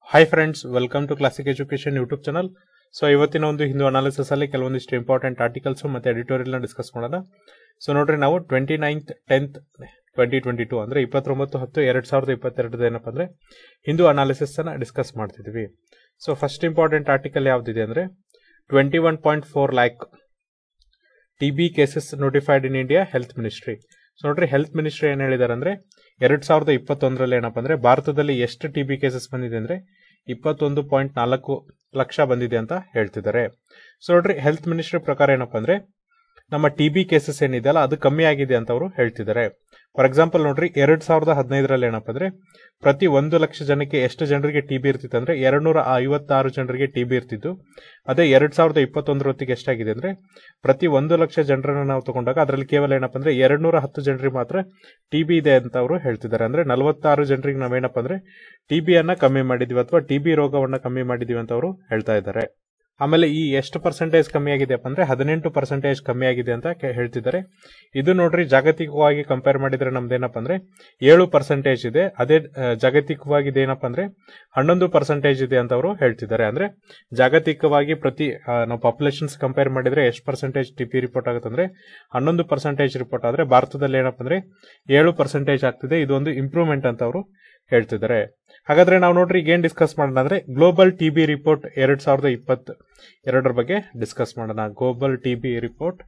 hi friends welcome to classic education YouTube channel so ಇವತ್ತಿನ ಒಂದು Hindu analysis ಅಲ್ಲಿ ಕೆಲವೊಂದಿಷ್ಟು ಇಂಪಾರ್ಟೆಂಟ್ ಆರ್ಟಿಕಲ್ಸ್ ಮತ್ತೆ ಎಡಿಟೋರಿಯಲ್ ನ ಡಿಸ್ಕಸ್ ಮಾಡೋಣ ಸೊ ನೋಡ್ರಿ ನಾವು twenty ninth tenth twenty twenty two ಅಂದ್ರೆ ಇಪ್ಪತ್ತೊಂಬತ್ತು ಹತ್ತು ಎರಡ್ ಸಾವಿರದ ಇಪ್ಪತ್ತೆರಡದ ಏನಪ್ಪ ಅಂದ್ರೆ ಹಿಂದೂ ಅನಾಲಿಸಿಸ್ ಅನ್ನ ಡಿಸ್ಕಸ್ ಮಾಡ್ತಿದ್ವಿ ಸೊ ಫಸ್ಟ್ ಇಂಪಾರ್ಟೆಂಟ್ ಆರ್ಟಿಕಲ್ ಯಾವ್ದಿದೆ ಅಂದ್ರೆ twenty one point four lakh T B cases notified in India health ministry so ನೋಡ್ರಿ ಹೆಲ್ತ್ ಮಿನಿಸ್ಟ್ರಿ ಏನ್ ಹೇಳಿದಾರೆ ಅಂದ್ರೆ ಎರಡ್ ಸಾವಿರದ ಇಪ್ಪತ್ತೊಂದರಲ್ಲಿ ಏನಪ್ಪ ಅಂದ್ರೆ ಭಾರತದಲ್ಲಿ ಎಷ್ಟು ಟಿ ಬಿ ಕೇಸಸ್ ಬಂದಿದೆ ಅಂದ್ರೆ ಇಪ್ಪತ್ತೊಂದು ಪಾಯಿಂಟ್ ನಾಲ್ಕು ಲಕ್ಷ ಬಂದಿದೆ ಅಂತ ಹೇಳ್ತಿದ್ದಾರೆ ಸೊ ನೋಡ್ರಿ ಹೆಲ್ತ್ ಮಿನಿಸ್ಟ್ರಿ ಪ್ರಕಾರ ಏನಪ್ಪ ಅಂದ್ರೆ ನಮ್ಮ ಟಿ ಬಿ ಕೇಸಸ್ ಏನಿದೆಯಲ್ಲ ಅದು ಕಮ್ಮಿ ಆಗಿದೆ ಅಂತ ಅವರು ಹೇಳ್ತಿದ್ದಾರೆ ಫಾರ್ ಎಕ್ಸಾಂಪಲ್ ನೋಡ್ರಿ ಎರಡ್ ಸಾವಿರದ ಹದಿನೈದರಲ್ಲಿ ಏನಪ್ಪ ಅಂದ್ರೆ ಪ್ರತಿ ಒಂದು ಲಕ್ಷ ಜನಕ್ಕೆ ಎಷ್ಟು ಜನರಿಗೆ ಟಿ ಬಿ ಇರ್ತಿತ್ತು ಅಂದ್ರೆ ಎರಡ್ ನೂರ ಐವತ್ತಾರು ಜನರಿಗೆ ಟಿ ಬಿ ಇರ್ತಿತ್ತು ಅದೇ ಎರಡ್ ಸಾವಿರದ ಇಪ್ಪತ್ತೊಂದರ ಹೊತ್ತಿಗೆ ಎಷ್ಟಾಗಿದೆ ಅಂದ್ರೆ ಪ್ರತಿ ಒಂದು ಲಕ್ಷ ಜನರನ್ನ ನಾವು ತಗೊಂಡಾಗ ಅದರಲ್ಲಿ ಕೇವಲ ಏನಪ್ಪ ಅಂದ್ರೆ ಎರಡ್ ನೂರ ಹತ್ತು ಜನರಿಗೆ ಮಾತ್ರ ಟಿ ಬಿ ಇದೆ ಅಂತ ಅವರು ಹೇಳ್ತಿದ್ದಾರೆ ಅಂದ್ರೆ ನಲವತ್ತಾರು ಜನರಿಗೆ ನಾವೇನಪ್ಪ ಅಂದ್ರೆ ಟಿ ಅನ್ನ ಕಮ್ಮಿ ಮಾಡಿದ್ವಿ ಅಥವಾ ಟಿ ಬಿ ರೋಗವನ್ನ ಕಮ್ಮಿ ಮಾಡಿದೀವಿ ಅಂತ ಅವರು ಹೇಳ್ತಾ ಇದ್ದಾರೆ ಆಮೇಲೆ ಈ ಎಷ್ಟು ಪರ್ಸೆಂಟೇಜ್ ಕಮ್ಮಿ ಆಗಿದೆಯಪ್ಪ ಅಂದ್ರೆ ಹದಿನೆಂಟು ಪರ್ಸೆಂಟೇಜ್ ಕಮ್ಮಿ ಆಗಿದೆ ಅಂತ ಕೆ- ಹೇಳ್ತಿದ್ದಾರೆ ಇದು ನೋಡ್ರಿ ಜಾಗತಿಕವಾಗಿ ಕಂಪೇರ್ ಮಾಡಿದ್ರೆ ನಮ್ದೇನಪ್ಪ ಅಂದ್ರೆ ಏಳು ಪರ್ಸೆಂಟೇಜ್ ಇದೆ ಅದೇ ಆ, ಜಾಗತಿಕವಾಗಿ ಇದೇನಪ್ಪ ಅಂದ್ರೆ ಹನ್ನೊಂದು ಪರ್ಸೆಂಟೇಜ್ ಇದೆ ಅಂತ ಅವರು ಹೇಳ್ತಿದ್ದಾರೆ ಅಂದ್ರೆ ಜಾಗತಿಕವಾಗಿ ಪ್ರತಿ ಆ, ನಾವು ಪಾಪ್ಯುಲೇಷನ್ಸ್ ಕಂಪೇರ್ ಮಾಡಿದ್ರೆ ಎಷ್ಟು ಪರ್ಸೆಂಟೇಜ್ ಟಿ ಪಿ ರಿಪೋರ್ಟ್ ಆಗುತ್ತೆ ಅಂದ್ರೆ ಹನ್ನೊಂದು ಪರ್ಸೆಂಟೇಜ್ ರಿಪೋರ್ಟ್ ಆದ್ರೆ ಭಾರತದಲ್ಲಿ ಏನಪ್ಪ ಅಂದ್ರೆ ಏಳು ಪರ್ಸೆಂಟೇಜ್ ಆಗ್ತಿದೆ ಇದೊಂದು ಇಂಪ್ರೂವ್ಮೆಂಟ್ ಅಂತ ಅವರು ಹೇಳ್ತಿದ್ದಾರೆ ಹಾಗಾದ್ರೆ ನಾವು ನೋಡ್ರಿ ಈಗ ಏನ್ ಡಿಸ್ಕಸ್ ಮಾಡೋಣ ಅಂದ್ರೆ ಗ್ಲೋಬಲ್ ಟಿ ಬಿ ರಿಪೋರ್ಟ್ ಎರಡ್ ಸಾವಿರದ ಇಪ್ಪತ್ ಎರಡರ ಬಗ್ಗೆ ಡಿಸ್ಕಸ್ ಮಾಡೋಣ ಗ್ಲೋಬಲ್ ಟಿ ಬಿ ರಿಪೋರ್ಟ್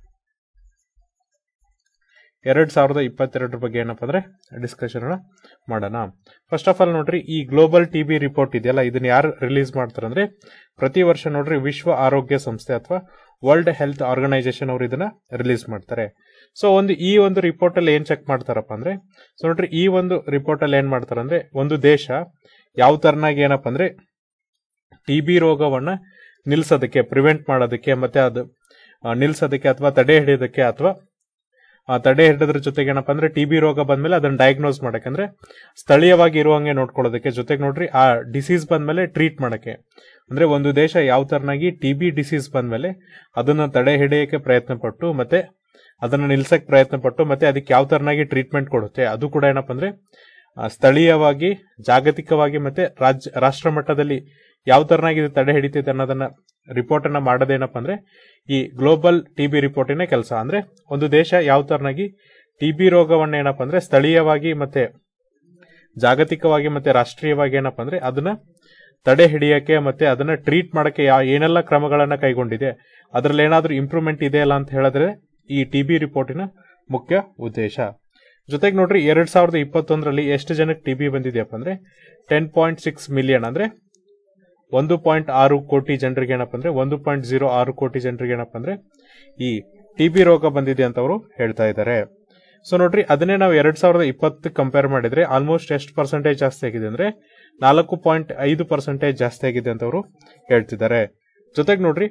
ಎರಡ್ ಸಾವಿರದ ಇಪ್ಪತ್ತೆರಡರ ಬಗ್ಗೆ ಏನಪ್ಪ ಅಂದ್ರೆ ಡಿಸ್ಕಷನ್ ಮಾಡೋಣ ಫಸ್ಟ್ ಆಫ್ ಆಲ್ ನೋಡ್ರಿ ಈ ಗ್ಲೋಬಲ್ ಟಿ ಬಿ ರಿಪೋರ್ಟ್ ಇದೆಯಲ್ಲ ಇದನ್ನ ಯಾರು ರಿಲೀಸ್ ಮಾಡ್ತಾರೆ ಅಂದ್ರೆ ಪ್ರತಿ ವರ್ಷ ನೋಡ್ರಿ ವಿಶ್ವ ಆರೋಗ್ಯ ಸಂಸ್ಥೆ ಅಥವಾ ವರ್ಲ್ಡ್ ಹೆಲ್ತ್ ಆರ್ಗನೈಸೇಷನ್ ಅವರು ಇದನ್ನ ರಿಲೀಸ್ ಮಾಡ್ತಾರೆ ಸೊ ಒಂದು ಈ ಒಂದು ರಿಪೋರ್ಟ್ ಅಲ್ಲಿ ಏನ್ ಚೆಕ್ ಮಾಡ್ತಾರಪ್ಪ ಅಂದ್ರೆ ಸೊ ನೋಡ್ರಿ ಈ ಒಂದು ರಿಪೋರ್ಟ್ ಅಲ್ಲಿ ಏನ್ ಮಾಡ್ತಾರೆ ಅಂದ್ರೆ ಒಂದು ದೇಶ ಯಾವ ತರನಾಗಿ ಏನಪ್ಪ ಅಂದ್ರೆ ಟಿ ಬಿ ರೋಗವನ್ನ ನಿಲ್ಸೋದಕ್ಕೆ ಪ್ರಿವೆಂಟ್ ಮಾಡೋದಕ್ಕೆ ಮತ್ತೆ ಅದು ಆ, ನಿಲ್ಸೋದಕ್ಕೆ ಅಥವಾ ತಡೆ ಹಿಡಿಯೋದಕ್ಕೆ ಅಥವಾ ಆ, ತಡೆ ಹಿಡಿದ್ರ ಜೊತೆಗೆ ಏನಪ್ಪ ಅಂದ್ರೆ ಟಿ ಬಿ ರೋಗ ಬಂದ್ಮೇಲೆ ಅದನ್ನ ಡಯಾಗ್ನೋಸ್ ಮಾಡಕ್ಕೆ ಅಂದ್ರೆ ಸ್ಥಳೀಯವಾಗಿ ಇರುವಂಗೆ ನೋಡ್ಕೊಳ್ಳೋದಕ್ಕೆ ಜೊತೆಗೆ ನೋಡ್ರಿ ಆ ಡಿಸೀಸ್ ಬಂದ್ಮೇಲೆ ಟ್ರೀಟ್ ಮಾಡಕ್ಕೆ ಅಂದ್ರೆ ಒಂದು ದೇಶ ಯಾವ ತರನಾಗಿ ಟಿ ಬಿ ಡಿಸೀಸ್ ಬಂದ್ಮೇಲೆ ಅದನ್ನ ತಡೆ ಹಿಡಿಯಕ್ಕೆ ಪ್ರಯತ್ನ ಪಟ್ಟು ಮತ್ತೆ ಅದನ್ನ ನಿಲ್ಸಕ್ ಪ್ರಯತ್ನ ಪಟ್ಟು ಮತ್ತೆ ಅದಕ್ಕೆ ಯಾವ ತರನಾಗಿ ಟ್ರೀಟ್ಮೆಂಟ್ ಕೊಡುತ್ತೆ ಅದು ಕೂಡ ಏನಪ್ಪ ಅಂದ್ರೆ ಆ, ಸ್ಥಳೀಯವಾಗಿ ಜಾಗತಿಕವಾಗಿ ಮತ್ತೆ ರಾಜ್ಯ ರಾಷ್ಟ್ರ ಮಟ್ಟದಲ್ಲಿ ಯಾವ ತರನಾಗಿ ಇದು ತಡೆ ಹಿಡಿತೈತೆ ಅನ್ನೋದನ್ನ ರಿಪೋರ್ಟ್ ಅನ್ನ ಮಾಡೋದೇನಪ್ಪ ಅಂದ್ರೆ ಈ ಗ್ಲೋಬಲ್ ಟಿ ಬಿ ರಿಪೋರ್ಟಿನ ಕೆಲಸ ಅಂದ್ರೆ ಒಂದು ದೇಶ ಯಾವ ತರನಾಗಿ ಟಿ ಬಿ ರೋಗವನ್ನ ಏನಪ್ಪ ಅಂದ್ರೆ ಸ್ಥಳೀಯವಾಗಿ ಮತ್ತೆ ಜಾಗತಿಕವಾಗಿ ಮತ್ತೆ ರಾಷ್ಟ್ರೀಯವಾಗಿ ಏನಪ್ಪ ಅಂದ್ರೆ ಅದನ್ನ ತಡೆ ಹಿಡಿಯಕ್ಕೆ ಮತ್ತೆ ಅದನ್ನ ಟ್ರೀಟ್ ಮಾಡಕ್ಕೆ ಯಾವ ಏನೆಲ್ಲ ಕ್ರಮಗಳನ್ನ ಕೈಗೊಂಡಿದೆ ಅದ್ರಲ್ಲಿ ಏನಾದ್ರೂ ಇಂಪ್ರೂವ್ಮೆಂಟ್ ಇದೆಯಲ್ಲ ಅಂತ ಹೇಳಿದ್ರೆ ಈ ಟಿ ಬಿ ರಿಪೋರ್ಟಿನ ಮುಖ್ಯ ಉದ್ದೇಶ ಜೊತೆಗೆ ನೋಡ್ರಿ ಎರಡ್ ಸಾವಿರದ ಇಪ್ಪತ್ತೊಂದರಲ್ಲಿ ಎಷ್ಟು ಜನಕ್ಕೆ ಟಿ ಬಿ ಬಂದಿದೆಯಪ್ಪ ಅಂದ್ರೆ ಟೆನ್ ಪಾಯಿಂಟ್ ಸಿಕ್ಸ್ ಮಿಲಿಯನ್ ಅಂದ್ರೆ ಒಂದು ಪಾಯಿಂಟ್ ಆರು ಕೋಟಿ ಜನರಿಗೆ ಏನಪ್ಪ ಅಂದ್ರೆ ಒಂದು ಪಾಯಿಂಟ್ ಜೀರೋ ಆರು ಕೋಟಿ ಜನರಿಗೆ ಏನಪ್ಪ ಅಂದ್ರೆ ಈ ಟಿ ಬಿ ರೋಗ ಬಂದಿದೆ ಅಂತ ಅವರು ಹೇಳ್ತಾ ಇದ್ದಾರೆ ಸೊ ನೋಡ್ರಿ ಅದನ್ನೇ ನಾವು ಎರಡ್ ಸಾವಿರದ ಇಪ್ಪತ್ತು ಕಂಪೇರ್ ಮಾಡಿದ್ರೆ ಆಲ್ಮೋಸ್ಟ್ ಎಷ್ಟು ಪರ್ಸೆಂಟೇಜ್ ಜಾಸ್ತಿ ಆಗಿದೆ ಅಂದ್ರೆ ನಾಲ್ಕು ಪಾಯಿಂಟ್ ಐದು ಪರ್ಸೆಂಟೇಜ್ ಜಾಸ್ತಿ ಆಗಿದೆ ಅಂತ ಅವರು ಹೇಳ್ತಿದ್ದಾರೆ ಜೊತೆಗೆ ನೋಡ್ರಿ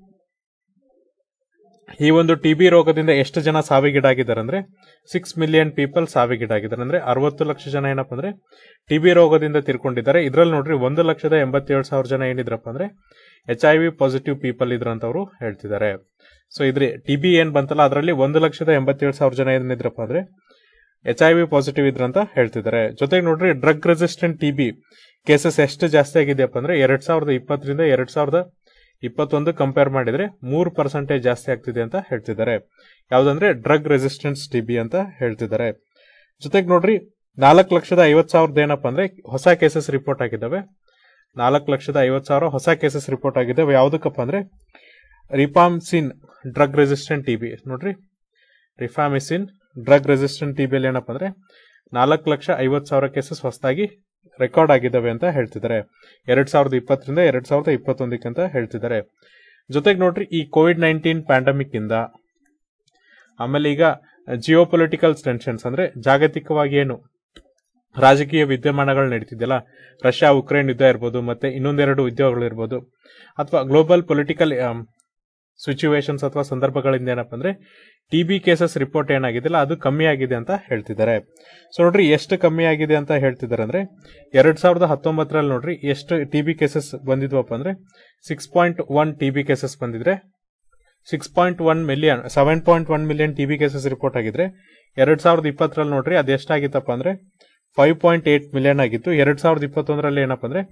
ಈ ಒಂದು ಟಿ ಬಿ ರೋಗದಿಂದ ಎಷ್ಟು ಜನ ಸಾವಿಗೀಡಾಗಿದ್ದಾರೆ ಅಂದ್ರೆ ಸಿಕ್ಸ್ ಮಿಲಿಯನ್ ಪೀಪಲ್ ಸಾವಿಗೀಡಾಗಿದ್ದಾರೆ ಅಂದ್ರೆ ಅರವತ್ತು ಲಕ್ಷ ಜನ ಏನಪ್ಪ ಅಂದ್ರೆ ಟಿ ಬಿ ರೋಗದಿಂದ ತಿರ್ಕೊಂಡಿದ್ದಾರೆ ಇದ್ರಲ್ಲಿ ನೋಡ್ರಿ ಒಂದು ಲಕ್ಷದ ಎಂಬತ್ತೇಳು ಸಾವಿರ ಜನ ಏನಿದ್ರಪ್ಪ ಅಂದ್ರೆ H I V positive people ಇದ್ರಂತ ಅವರು ಹೇಳ್ತಿದ್ದಾರೆ ಸೊ ಇದ್ರಿ ಟಿ ಬಿ ಏನ್ ಬಂತಲ್ಲ ಅದರಲ್ಲಿ ಒಂದು ಲಕ್ಷದ ಎಂಬತ್ತೇಳು ಸಾವಿರ ಜನ ಏನಿದ್ರಪ್ಪ ಅಂದ್ರೆ ಎಚ್ ಐ ವಿ ಪಾಸಿಟಿವ್ ಇದ್ರಂತ ಹೇಳ್ತಿದ್ದಾರೆ ಜೊತೆಗೆ ನೋಡ್ರಿ drug resistant T B cases ಎಷ್ಟು ಜಾಸ್ತಿ ಆಗಿದೆಯಪ್ಪ ಅಂದ್ರೆ ಎರಡ್ ಸಾವಿರದ ಇಪ್ಪತ್ತರಿಂದ ಎರಡ್ ಸಾವಿರದ ಇಪ್ಪತ್ತೊಂದು ಕಂಪೇರ್ ಮಾಡಿದ್ರೆ ಮೂರು ಪರ್ಸೆಂಟೇಜ್ ಜಾಸ್ತಿ ಆಗ್ತಿದೆ ಅಂತ ಹೇಳ್ತಿದ್ದಾರೆ ಯಾವ್ದಂದ್ರೆ ಡ್ರಗ್ ರೆಸಿಸ್ಟೆನ್ಸ್ ಟಿ ಬಿ ಅಂತ ಹೇಳ್ತಿದ್ದಾರೆ ಜೊತೆಗೆ ನೋಡ್ರಿ ನಾಲ್ಕು ಲಕ್ಷದ ಐವತ್ ಸಾವಿರದ ಏನಪ್ಪ ಅಂದ್ರೆ ಹೊಸ ಕೇಸಸ್ ರಿಪೋರ್ಟ್ ಆಗಿದ್ದಾವೆ ನಾಲ್ಕು ಲಕ್ಷದ ಐವತ್ ಸಾವಿರ ಹೊಸ ಕೇಸಸ್ ರಿಪೋರ್ಟ್ ಆಗಿದ್ದಾವೆ ಯಾವ್ದಕ್ಕಪ್ಪ ಅಂದ್ರೆ rifampicin drug resistant T B ನೋಡ್ರಿ ರಿಫಾಮಿಸಿನ್ ಡ್ರಗ್ ರೆಸಿಸ್ಟೆಂಟ್ ಟಿ ಬಿಯಲ್ಲಿ ಏನಪ್ಪ ಅಂದ್ರೆ ನಾಲ್ಕು ಲಕ್ಷ ಐವತ್ ಸಾವಿರ ಕೇಸಸ್ ಹೊಸದಾಗಿ ರೆಕಾರ್ಡ್ ಆಗಿದ್ದಾವೆ ಅಂತ ಹೇಳ್ತಿದ್ದಾರೆ ಎರಡ್ ಸಾವಿರದ ಇಪ್ಪತ್ತರಿಂದ ಎರಡ್ ಸಾವಿರದ ಇಪ್ಪತ್ತೊಂದಕ್ಕೆ ಅಂತ ಹೇಳ್ತಿದ್ದಾರೆ ಜೊತೆಗೆ ನೋಡ್ರಿ ಈ ಕೋವಿಡ್ ನೈನ್ಟೀನ್ ಪ್ಯಾಂಡಮಿಕ್ ಇಂದ ಆಮೇಲೆ ಈಗ ಜಿಯೋ ಪೊಲಿಟಿಕಲ್ ಟೆನ್ಷನ್ಸ್ ಅಂದ್ರೆ ಜಾಗತಿಕವಾಗಿ ಏನು ರಾಜಕೀಯ ವಿದ್ಯಮಾನಗಳು ನಡೀತಿದೆಯಲ್ಲ ರಷ್ಯಾ ಉಕ್ರೇನ್ ಯುದ್ಧ ಇರ್ಬೋದು ಮತ್ತೆ ಇನ್ನೊಂದೆರಡು ಯುದ್ಧಗಳು ಇರ್ಬೋದು ಅಥವಾ ಗ್ಲೋಬಲ್ ಪೊಲಿಟಿಕಲ್ ಸಿಚುವೇಶನ್ಸ್ ಅಥವಾ ಸಂದರ್ಭಗಳಿಂದ ಏನಪ್ಪ ಅಂದ್ರೆ ಟಿ ಬಿ ಕೇಸಸ್ ರಿಪೋರ್ಟ್ ಏನಾಗಿದೆಯಲ್ಲ ಅದು ಕಮ್ಮಿ ಆಗಿದೆ ಅಂತ ಹೇಳ್ತಿದ್ದಾರೆ ಸೊ ನೋಡ್ರಿ ಎಷ್ಟು ಕಮ್ಮಿ ಆಗಿದೆ ಅಂತ ಹೇಳ್ತಿದ್ದಾರೆ ಅಂದ್ರೆ ಎರಡ್ ಸಾವಿರದ ಹತ್ತೊಂಬತ್ತರಲ್ಲಿ ನೋಡ್ರಿ ಎಷ್ಟು ಟಿ ಬಿ ಕೇಸಸ್ ಬಂದಿದ್ವಪ್ಪ ಅಂದ್ರೆ six point one T B cases ಬಂದಿದ್ರೆ six point one million seven point one million T B cases report ಆಗಿದ್ರೆ ಎರಡ್ ಸಾವಿರದ ಇಪ್ಪತ್ತರಲ್ಲಿ ನೋಡ್ರಿ ಅದು ಎಷ್ಟಾಗಿತ್ತಪ್ಪ ಅಂದ್ರೆ ಫೈವ್ ಪಾಯಿಂಟ್ ಏಟ್ ಮಿಲಿಯನ್ ಆಗಿತ್ತು ಎರಡ್ ಸಾವಿರದ ಇಪ್ಪತ್ತೊಂದರಲ್ಲಿ ಏನಪ್ಪ ಅಂದ್ರೆ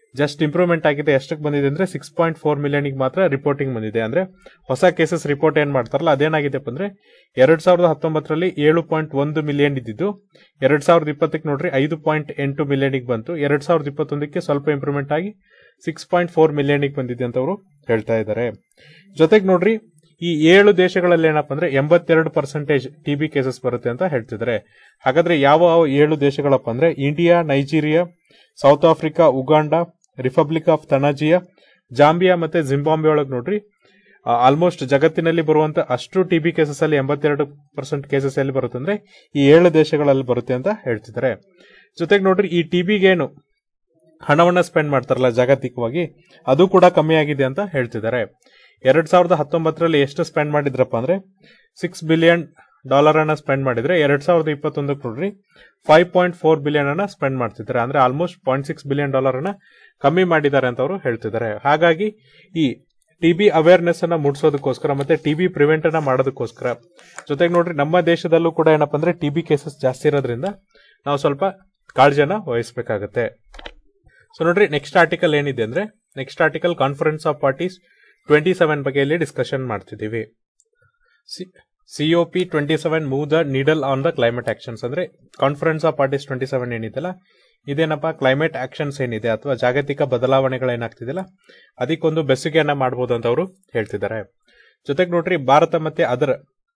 ಜಸ್ಟ್ ಇಂಪ್ರೂವ್ಮೆಂಟ್ ಆಗಿದೆ ಎಷ್ಟಕ್ಕೆ ಬಂದಿದೆ ಅಂದ್ರೆ ಸಿಕ್ಸ್ ಪಾಯಿಂಟ್ ಫೋರ್ ಮಿಲಿಯನ್ಗೆ ಮಾತ್ರ ರಿಪೋರ್ಟಿಂಗ್ ಬಂದಿದೆ ಅಂದ್ರೆ ಹೊಸ ಕೇಸಸ್ ರಿಪೋರ್ಟ್ ಏನ್ ಮಾಡ್ತಾರಲ್ಲ ಅದೇನಾಗಿದೆಪ್ಪ ಅಂದ್ರೆ ಎರಡ್ ಸಾವಿರದ ಹತ್ತೊಂಬತ್ತರಲ್ಲಿ ಏಳು ಪಾಯಿಂಟ್ ಒಂದು ಮಿಲಿಯನ್ ಇದ್ದಿದ್ದು ಎರಡ್ ಸಾವಿರದ ಇಪ್ಪತ್ತಕ್ಕೆ ನೋಡ್ರಿ ಐದು ಪಾಯಿಂಟ್ ಎಂಟು ಮಿಲಿಯನ್ಗೆ ಬಂತು ಎರಡ್ ಸಾವಿರದ ಇಪ್ಪತ್ತೊಂದಕ್ಕೆ ಸ್ವಲ್ಪ ಇಂಪ್ರೂವ್ಮೆಂಟ್ ಆಗಿ ಸಿಕ್ಸ್ ಪಾಯಿಂಟ್ ಫೋರ್ ಮಿಲಿಯನ್ಗೆ ಬಂದಿದೆ ಅಂತ ಅವರು ಹೇಳ್ತಾ ಇದ್ದಾರೆ ಜೊತೆಗೆ ನೋಡ್ರಿ ಈ ಏಳು ದೇಶಗಳಲ್ಲಿ ಏನಪ್ಪ ಅಂದ್ರೆ ಎಂಬತ್ತೆರಡು ಪರ್ಸೆಂಟೇಜ್ ಟಿ ಬಿ ಕೇಸಸ್ ಬರುತ್ತೆ ಅಂತ ಹೇಳ್ತಿದ್ದಾರೆ ಹಾಗಾದ್ರೆ ಯಾವ ಏಳು ದೇಶಗಳಪ್ಪ ಅಂದ್ರೆ India Nigeria South Africa Uganda Republic of Tanzania Zambia ಮತ್ತೆ ಜಿಂಬಾಂಬೆ ಒಳಗೆ ನೋಡ್ರಿ ಆಲ್ಮೋಸ್ಟ್ ಜಗತ್ತಿನಲ್ಲಿ ಬರುವಂತ ಅಷ್ಟು ಟಿ ಬಿ ಕೇಸಸ್ ಅಲ್ಲಿ ಎಂಬತ್ತೆರಡು ಪರ್ಸೆಂಟ್ ಕೇಸಸ್ ಎಲ್ಲಿ ಬರುತ್ತೆ ಅಂದ್ರೆ ಈ ಏಳು ದೇಶಗಳಲ್ಲಿ ಬರುತ್ತೆ ಅಂತ ಹೇಳ್ತಿದ್ದಾರೆ ಜೊತೆಗೆ ನೋಡ್ರಿ ಈ ಟಿ ಬಿಗೇನು ಹಣವನ್ನ ಸ್ಪೆಂಡ್ ಮಾಡ್ತಾರಲ್ಲ ಜಾಗತಿಕವಾಗಿ ಅದು ಕೂಡ ಕಮ್ಮಿ ಆಗಿದೆ ಅಂತ ಹೇಳ್ತಿದ್ದಾರೆ ಎರಡ್ ಸಾವಿರದ ಹತ್ತೊಂಬತ್ತರಲ್ಲಿ ಎಷ್ಟು ಸ್ಪೆಂಡ್ ಮಾಡಿದ್ರಪ್ಪ ಅಂದ್ರೆ ಸಿಕ್ಸ್ ಬಿಲಿಯನ್ ಡಾಲರ್ ಅನ್ನ ಸ್ಪೆಂಡ್ ಮಾಡಿದ್ರೆ ಎರಡ್ ಸಾವಿರದ ಇಪ್ಪತ್ತೊಂದಕ್ಕೆ ನೋಡ್ರಿ ಫೈವ್ ಪಾಯಿಂಟ್ ಫೋರ್ ಬಿಲಿಯನ್ ಅನ್ನ ಸ್ಪೆಂಡ್ ಮಾಡ್ತಿದ್ದಾರೆ ಅಂದ್ರೆ almost point six billion dollar ಅನ್ನ ಕಮ್ಮಿ ಮಾಡಿದ್ದಾರೆ ಅಂತ ಅವರು ಹೇಳ್ತಿದ್ದಾರೆ ಹಾಗಾಗಿ ಈ ಟಿ ಬಿ ಅವೇರ್ನೆಸ್ ಅನ್ನ ಮೂಡಿಸೋದಕ್ಕೋಸ್ಕರ ಮತ್ತೆ ಟಿ ಬಿ ಪ್ರಿವೆಂಟ್ ಅನ್ನ ಮಾಡೋದಕ್ಕೋಸ್ಕರ ಜೊತೆಗೆ ನೋಡ್ರಿ ನಮ್ಮ ದೇಶದಲ್ಲೂ ಕೂಡ ಏನಪ್ಪಾ ಅಂದ್ರೆ ಟಿ ಬಿ ಕೇಸಸ್ ಜಾಸ್ತಿ ಇರೋದ್ರಿಂದ ನಾವು ಸ್ವಲ್ಪ ಕಾಳಜಿಯನ್ನ ವಹಿಸಬೇಕಾಗತ್ತೆ ಸೊ ನೋಡ್ರಿ ನೆಕ್ಸ್ಟ್ ಆರ್ಟಿಕಲ್ ಏನಿದೆ ಅಂದ್ರೆ next article conference of parties twenty seven ಬಗ್ಗೆ ಇಲ್ಲಿ ಡಿಸ್ಕಷನ್ ಮಾಡ್ತಿದ್ದೀವಿ COP twenty seven move the needle on the climate actions ಅಂದ್ರೆ conference of parties twenty seven ಏನಿದೆಲ್ಲ ಇದೇನಪ್ಪ ಕ್ಲೈಮೇಟ್ ಆಕ್ಷನ್ಸ್ ಏನಿದೆ ಅಥವಾ ಜಾಗತಿಕ ಬದಲಾವಣೆಗಳೇನಾಗ್ತಿದೆಯಲ್ಲ ಅದಕ್ಕೊಂದು ಬೆಸುಗೆಯನ್ನ ಮಾಡಬಹುದು ಅಂತ ಅವರು ಹೇಳ್ತಿದ್ದಾರೆ ಜೊತೆಗೆ ನೋಡ್ರಿ ಭಾರತ ಮತ್ತೆ ಅದರ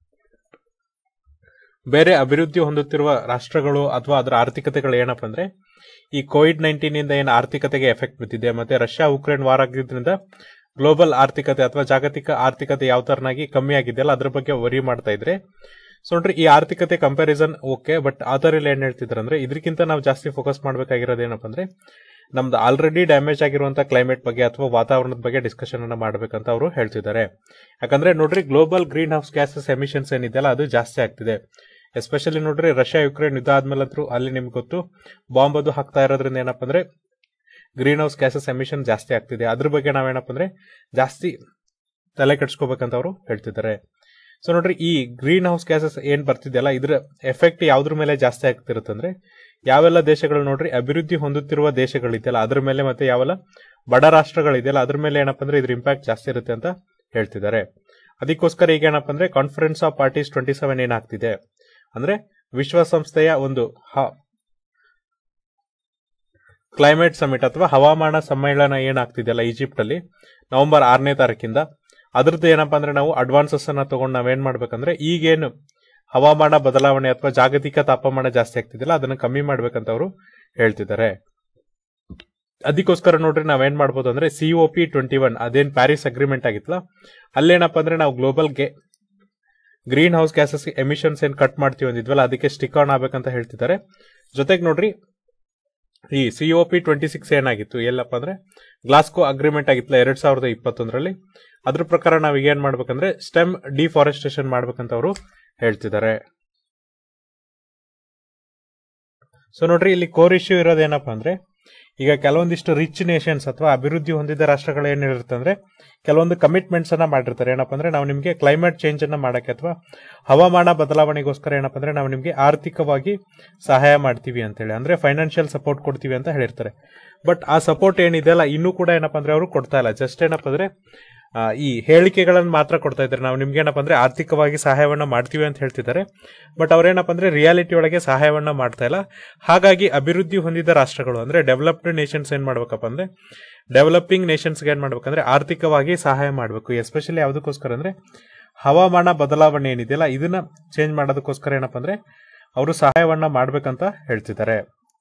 ಬೇರೆ ಅಭಿವೃದ್ಧಿ ಹೊಂದುತ್ತಿರುವ ರಾಷ್ಟ್ರಗಳು ಅಥವಾ ಅದರ ಆರ್ಥಿಕತೆಗಳು ಏನಪ್ಪ ಅಂದ್ರೆ ಈ ಕೋವಿಡ್ ನೈನ್ಟೀನ್ ಇಂದ ಏನು ಆರ್ಥಿಕತೆಗೆ ಎಫೆಕ್ಟ್ ಬಿದ್ದಿದೆ ಮತ್ತೆ ರಷ್ಯಾ ಉಕ್ರೇನ್ ವಾರ ಆಗಿದ್ರಿಂದ ಗ್ಲೋಬಲ್ ಆರ್ಥಿಕತೆ ಅಥವಾ ಜಾಗತಿಕ ಆರ್ಥಿಕತೆ ಯಾವ ತರನಾಗಿ ಕಮ್ಮಿ ಆಗಿದೆಯಲ್ಲ ಅದ್ರ ಬಗ್ಗೆ ವರಿ ಮಾಡ್ತಾ ಇದ್ರೆ ಸೊ ನೋಡ್ರಿ ಈ ಆರ್ಥಿಕತೆ ಕಂಪ್ಯಾರಿಸನ್ ಓಕೆ ಬಟ್ ಆತರಲ್ಲಿ ಏನ್ ಹೇಳ್ತಿದ್ರು ಅಂದ್ರೆ ಇದಕ್ಕಿಂತ ನಾವು ಜಾಸ್ತಿ ಫೋಕಸ್ ಮಾಡ್ಬೇಕಾಗಿರೋದು ಏನಪ್ಪ ಅಂದ್ರೆ ನಮ್ದು ಆಲ್ರೆಡಿ ಡ್ಯಾಮೇಜ್ ಆಗಿರುವಂತ ಕ್ಲೈಮೇಟ್ ಬಗ್ಗೆ ಅಥವಾ ವಾತಾವರಣದ ಬಗ್ಗೆ ಡಿಸ್ಕಷನ್ ಅನ್ನ ಮಾಡ್ಬೇಕಂತ ಅವರು ಹೇಳ್ತಿದ್ದಾರೆ ಯಾಕಂದ್ರೆ ನೋಡ್ರಿ global green house gases emissions ಏನಿದೆಯಲ್ಲ ಅದು ಜಾಸ್ತಿ ಆಗ್ತಿದೆ ಎಸ್ಪೆಷಲಿ ನೋಡ್ರಿ ರಷ್ಯಾ ಯುಕ್ರೇನ್ ಯುದ್ಧ ಆದ್ಮೇಲಂತೂ ಅಲ್ಲಿ ನಿಮ್ಗೆ ಗೊತ್ತು ಬಾಂಬ್ ಅದು ಹಾಕ್ತಾ ಇರೋದ್ರಿಂದ ಏನಪ್ಪ ಅಂದ್ರೆ ಗ್ರೀನ್ ಹೌಸ್ ಗ್ಯಾಸಸ್ ಎಮಿಷನ್ ಜಾಸ್ತಿ ಆಗ್ತಿದೆ ಅದ್ರ ಬಗ್ಗೆ ನಾವೇನಪ್ಪ ಅಂದ್ರೆ ಜಾಸ್ತಿ ತಲೆ ಕೆಡ್ಸ್ಕೋಬೇಕಂತ ಅವರು ಹೇಳ್ತಿದ್ದಾರೆ ಸೊ ನೋಡ್ರಿ ಈ ಗ್ರೀನ್ ಹೌಸ್ ಗ್ಯಾಸಸ್ ಏನ್ ಬರ್ತಿದೆಯಲ್ಲ ಇದ್ರ ಎಫೆಕ್ಟ್ ಯಾವ್ದ್ರ ಮೇಲೆ ಜಾಸ್ತಿ ಆಗ್ತಿರುತ್ತಂದ್ರೆ ಯಾವೆಲ್ಲ ದೇಶಗಳು ನೋಡ್ರಿ ಅಭಿವೃದ್ಧಿ ಹೊಂದುತ್ತಿರುವ ದೇಶಗಳಿದೆಯಲ್ಲ ಅದ್ರ ಮೇಲೆ ಮತ್ತೆ ಯಾವೆಲ್ಲ ಬಡ ರಾಷ್ಟ್ರಗಳಿದೆಯಲ್ಲ ಅದ್ರ ಮೇಲೆ ಏನಪ್ಪ ಅಂದ್ರೆ ಇದ್ರ ಇಂಪ್ಯಾಕ್ಟ್ ಜಾಸ್ತಿ ಇರುತ್ತೆ ಅಂತ ಹೇಳ್ತಿದ್ದಾರೆ ಅದಕ್ಕೋಸ್ಕರ ಈಗ ಏನಪ್ಪ ಅಂದ್ರೆ conference of parties twenty seven ಏನಾಗ್ತಿದೆ ಅಂದ್ರೆ ವಿಶ್ವಸಂಸ್ಥೆಯ ಒಂದು ಕ್ಲೈಮೇಟ್ ಸಮಿಟ್ ಅಥವಾ ಹವಾಮಾನ ಸಮ್ಮೇಳನ ಏನಾಗ್ತಿದೆಯಲ್ಲ ಈಜಿಪ್ಟ್ ಅಲ್ಲಿ ನವೆಂಬರ್ ಆರನೇ ತಾರೀಕಿಂದ ಅದ್ರದ್ದು ಏನಪ್ಪಾ ಅಂದ್ರೆ ನಾವು ಅಡ್ವಾನ್ಸಸ್ ಅನ್ನ ತಗೊಂಡು ನಾವೇನ್ ಮಾಡ್ಬೇಕಂದ್ರೆ ಈಗೇನು ಹವಾಮಾನ ಬದಲಾವಣೆ ಅಥವಾ ಜಾಗತಿಕ ತಾಪಮಾನ ಜಾಸ್ತಿ ಆಗ್ತಿದೆಯಲ್ಲ ಅದನ್ನ ಕಮ್ಮಿ ಮಾಡ್ಬೇಕಂತ ಅವರು ಹೇಳ್ತಿದ್ದಾರೆ ಅದಕ್ಕೋಸ್ಕರ ನೋಡ್ರಿ ನಾವೇನ್ ಮಾಡ್ಬೋದು ಅಂದ್ರೆ ಸಿಒ ಪಿ ಟ್ವೆಂಟಿ ಒನ್ ಅದೇನ್ ಪ್ಯಾರಿಸ್ ಅಗ್ರಿಮೆಂಟ್ ಆಗಿತ್ತಲ್ಲ ಅಲ್ಲೇನಪ್ಪ ಅಂದ್ರೆ ನಾವು ಗ್ಲೋಬಲ್ಗೆ ಗ್ರೀನ್ ಹೌಸ್ ಗ್ಯಾಸಸ್ ಎಮಿಷನ್ಸ್ ಏನ್ ಕಟ್ ಮಾಡ್ತೀವಿ ಅಂದಿದ್ವಲ್ಲ ಅದಕ್ಕೆ ಸ್ಟಿಕ್ ಆನ್ ಆಗ್ಬೇಕಂತ ಹೇಳ್ತಿದ್ದಾರೆ ಜೊತೆಗೆ ನೋಡ್ರಿ ಈ ಸಿಒ ಪಿ ಟ್ವೆಂಟಿ ಸಿಕ್ಸ್ ಏನಾಗಿತ್ತು ಎಲ್ಲಪ್ಪ ಅಂದ್ರೆ ಗ್ಲಾಸ್ಕೋ ಅಗ್ರಿಮೆಂಟ್ ಆಗಿತ್ತಲ್ಲ ಎರಡ್ ಸಾವಿರದ ಇಪ್ಪತ್ತೊಂದರಲ್ಲಿ ಅದ್ರ ಪ್ರಕಾರ ನಾವ್ ಈಗ ಏನ್ ಮಾಡ್ಬೇಕಂದ್ರೆ ಸ್ಟೆಮ್ ಡಿಫಾರೆಸ್ಟೇಷನ್ ಮಾಡ್ಬೇಕಂತ ಅವರು ಹೇಳ್ತಿದ್ದಾರೆ ಸೊ ನೋಡ್ರಿ ಇಲ್ಲಿ ಕೋರ್ ಇಶ್ಯೂ ಇರೋದೇನಪ್ಪ ಅಂದ್ರೆ ಈಗ ಕೆಲವೊಂದಿಷ್ಟು ರಿಚ್ ನೇಷನ್ಸ್ ಅಥವಾ ಅಭಿವೃದ್ಧಿ ಹೊಂದಿದ ರಾಷ್ಟ್ರಗಳು ಏನಿರುತ್ತೆ ಅಂದ್ರೆ ಕೆಲವೊಂದು ಕಮಿಟ್ಮೆಂಟ್ಸ್ ಅನ್ನ ಮಾಡಿರ್ತಾರೆ ಏನಪ್ಪ ಅಂದ್ರೆ ನಾವು ನಿಮಗೆ ಕ್ಲೈಮೇಟ್ ಚೇಂಜ್ ಅನ್ನ ಮಾಡಕ್ಕೆ ಅಥವಾ ಹವಾಮಾನ ಬದಲಾವಣೆಗೋಸ್ಕರ ಏನಪ್ಪ ಅಂದ್ರೆ ನಾವು ನಿಮಗೆ ಆರ್ಥಿಕವಾಗಿ ಸಹಾಯ ಮಾಡ್ತೀವಿ ಅಂತೇಳಿ ಅಂದ್ರೆ ಫೈನಾನ್ಷಿಯಲ್ ಸಪೋರ್ಟ್ ಕೊಡ್ತೀವಿ ಅಂತ ಹೇಳಿರ್ತಾರೆ ಬಟ್ ಆ ಸಪೋರ್ಟ್ ಏನಿದೆಯಲ್ಲ ಇನ್ನೂ ಕೂಡ ಏನಪ್ಪ ಅಂದ್ರೆ ಅವರು ಕೊಡ್ತಾ ಇಲ್ಲ ಜಸ್ಟ್ ಏನಪ್ಪ ಅಂದ್ರೆ ಆ, ಈ ಹೇಳಿಕೆಗಳನ್ನು ಮಾತ್ರ ಕೊಡ್ತಾ ಇದ್ದಾರೆ ನಾವು ನಿಮ್ಗೆ ಏನಪ್ಪ ಅಂದ್ರೆ ಆರ್ಥಿಕವಾಗಿ ಸಹಾಯವನ್ನ ಮಾಡ್ತೀವಿ ಅಂತ ಹೇಳ್ತಿದ್ದಾರೆ ಬಟ್ ಅವ್ರೇನಪ್ಪ ಅಂದ್ರೆ ರಿಯಾಲಿಟಿ ಒಳಗೆ ಸಹಾಯವನ್ನ ಮಾಡ್ತಾ ಇಲ್ಲ ಹಾಗಾಗಿ ಅಭಿವೃದ್ಧಿ ಹೊಂದಿದ ರಾಷ್ಟ್ರಗಳು ಅಂದ್ರೆ ಡೆವಲಪ್ಡ್ ನೇಷನ್ಸ್ ಏನ್ ಮಾಡ್ಬೇಕಪ್ಪ ಅಂದ್ರೆ ಡೆವಲಪಿಂಗ್ ನೇಷನ್ಸ್ಗೆ ಏನ್ ಮಾಡ್ಬೇಕಂದ್ರೆ ಆರ್ಥಿಕವಾಗಿ ಸಹಾಯ ಮಾಡಬೇಕು ಎಸ್ಪೆಷಲಿ ಯಾವುದಕ್ಕೋಸ್ಕರ ಅಂದ್ರೆ ಹವಾಮಾನ ಬದಲಾವಣೆ ಏನಿದೆಯಲ್ಲ ಇದನ್ನ ಚೇಂಜ್ ಮಾಡೋದಕ್ಕೋಸ್ಕರ ಏನಪ್ಪ ಅಂದ್ರೆ ಅವರು ಸಹಾಯವನ್ನ ಮಾಡ್ಬೇಕಂತ ಹೇಳ್ತಿದ್ದಾರೆ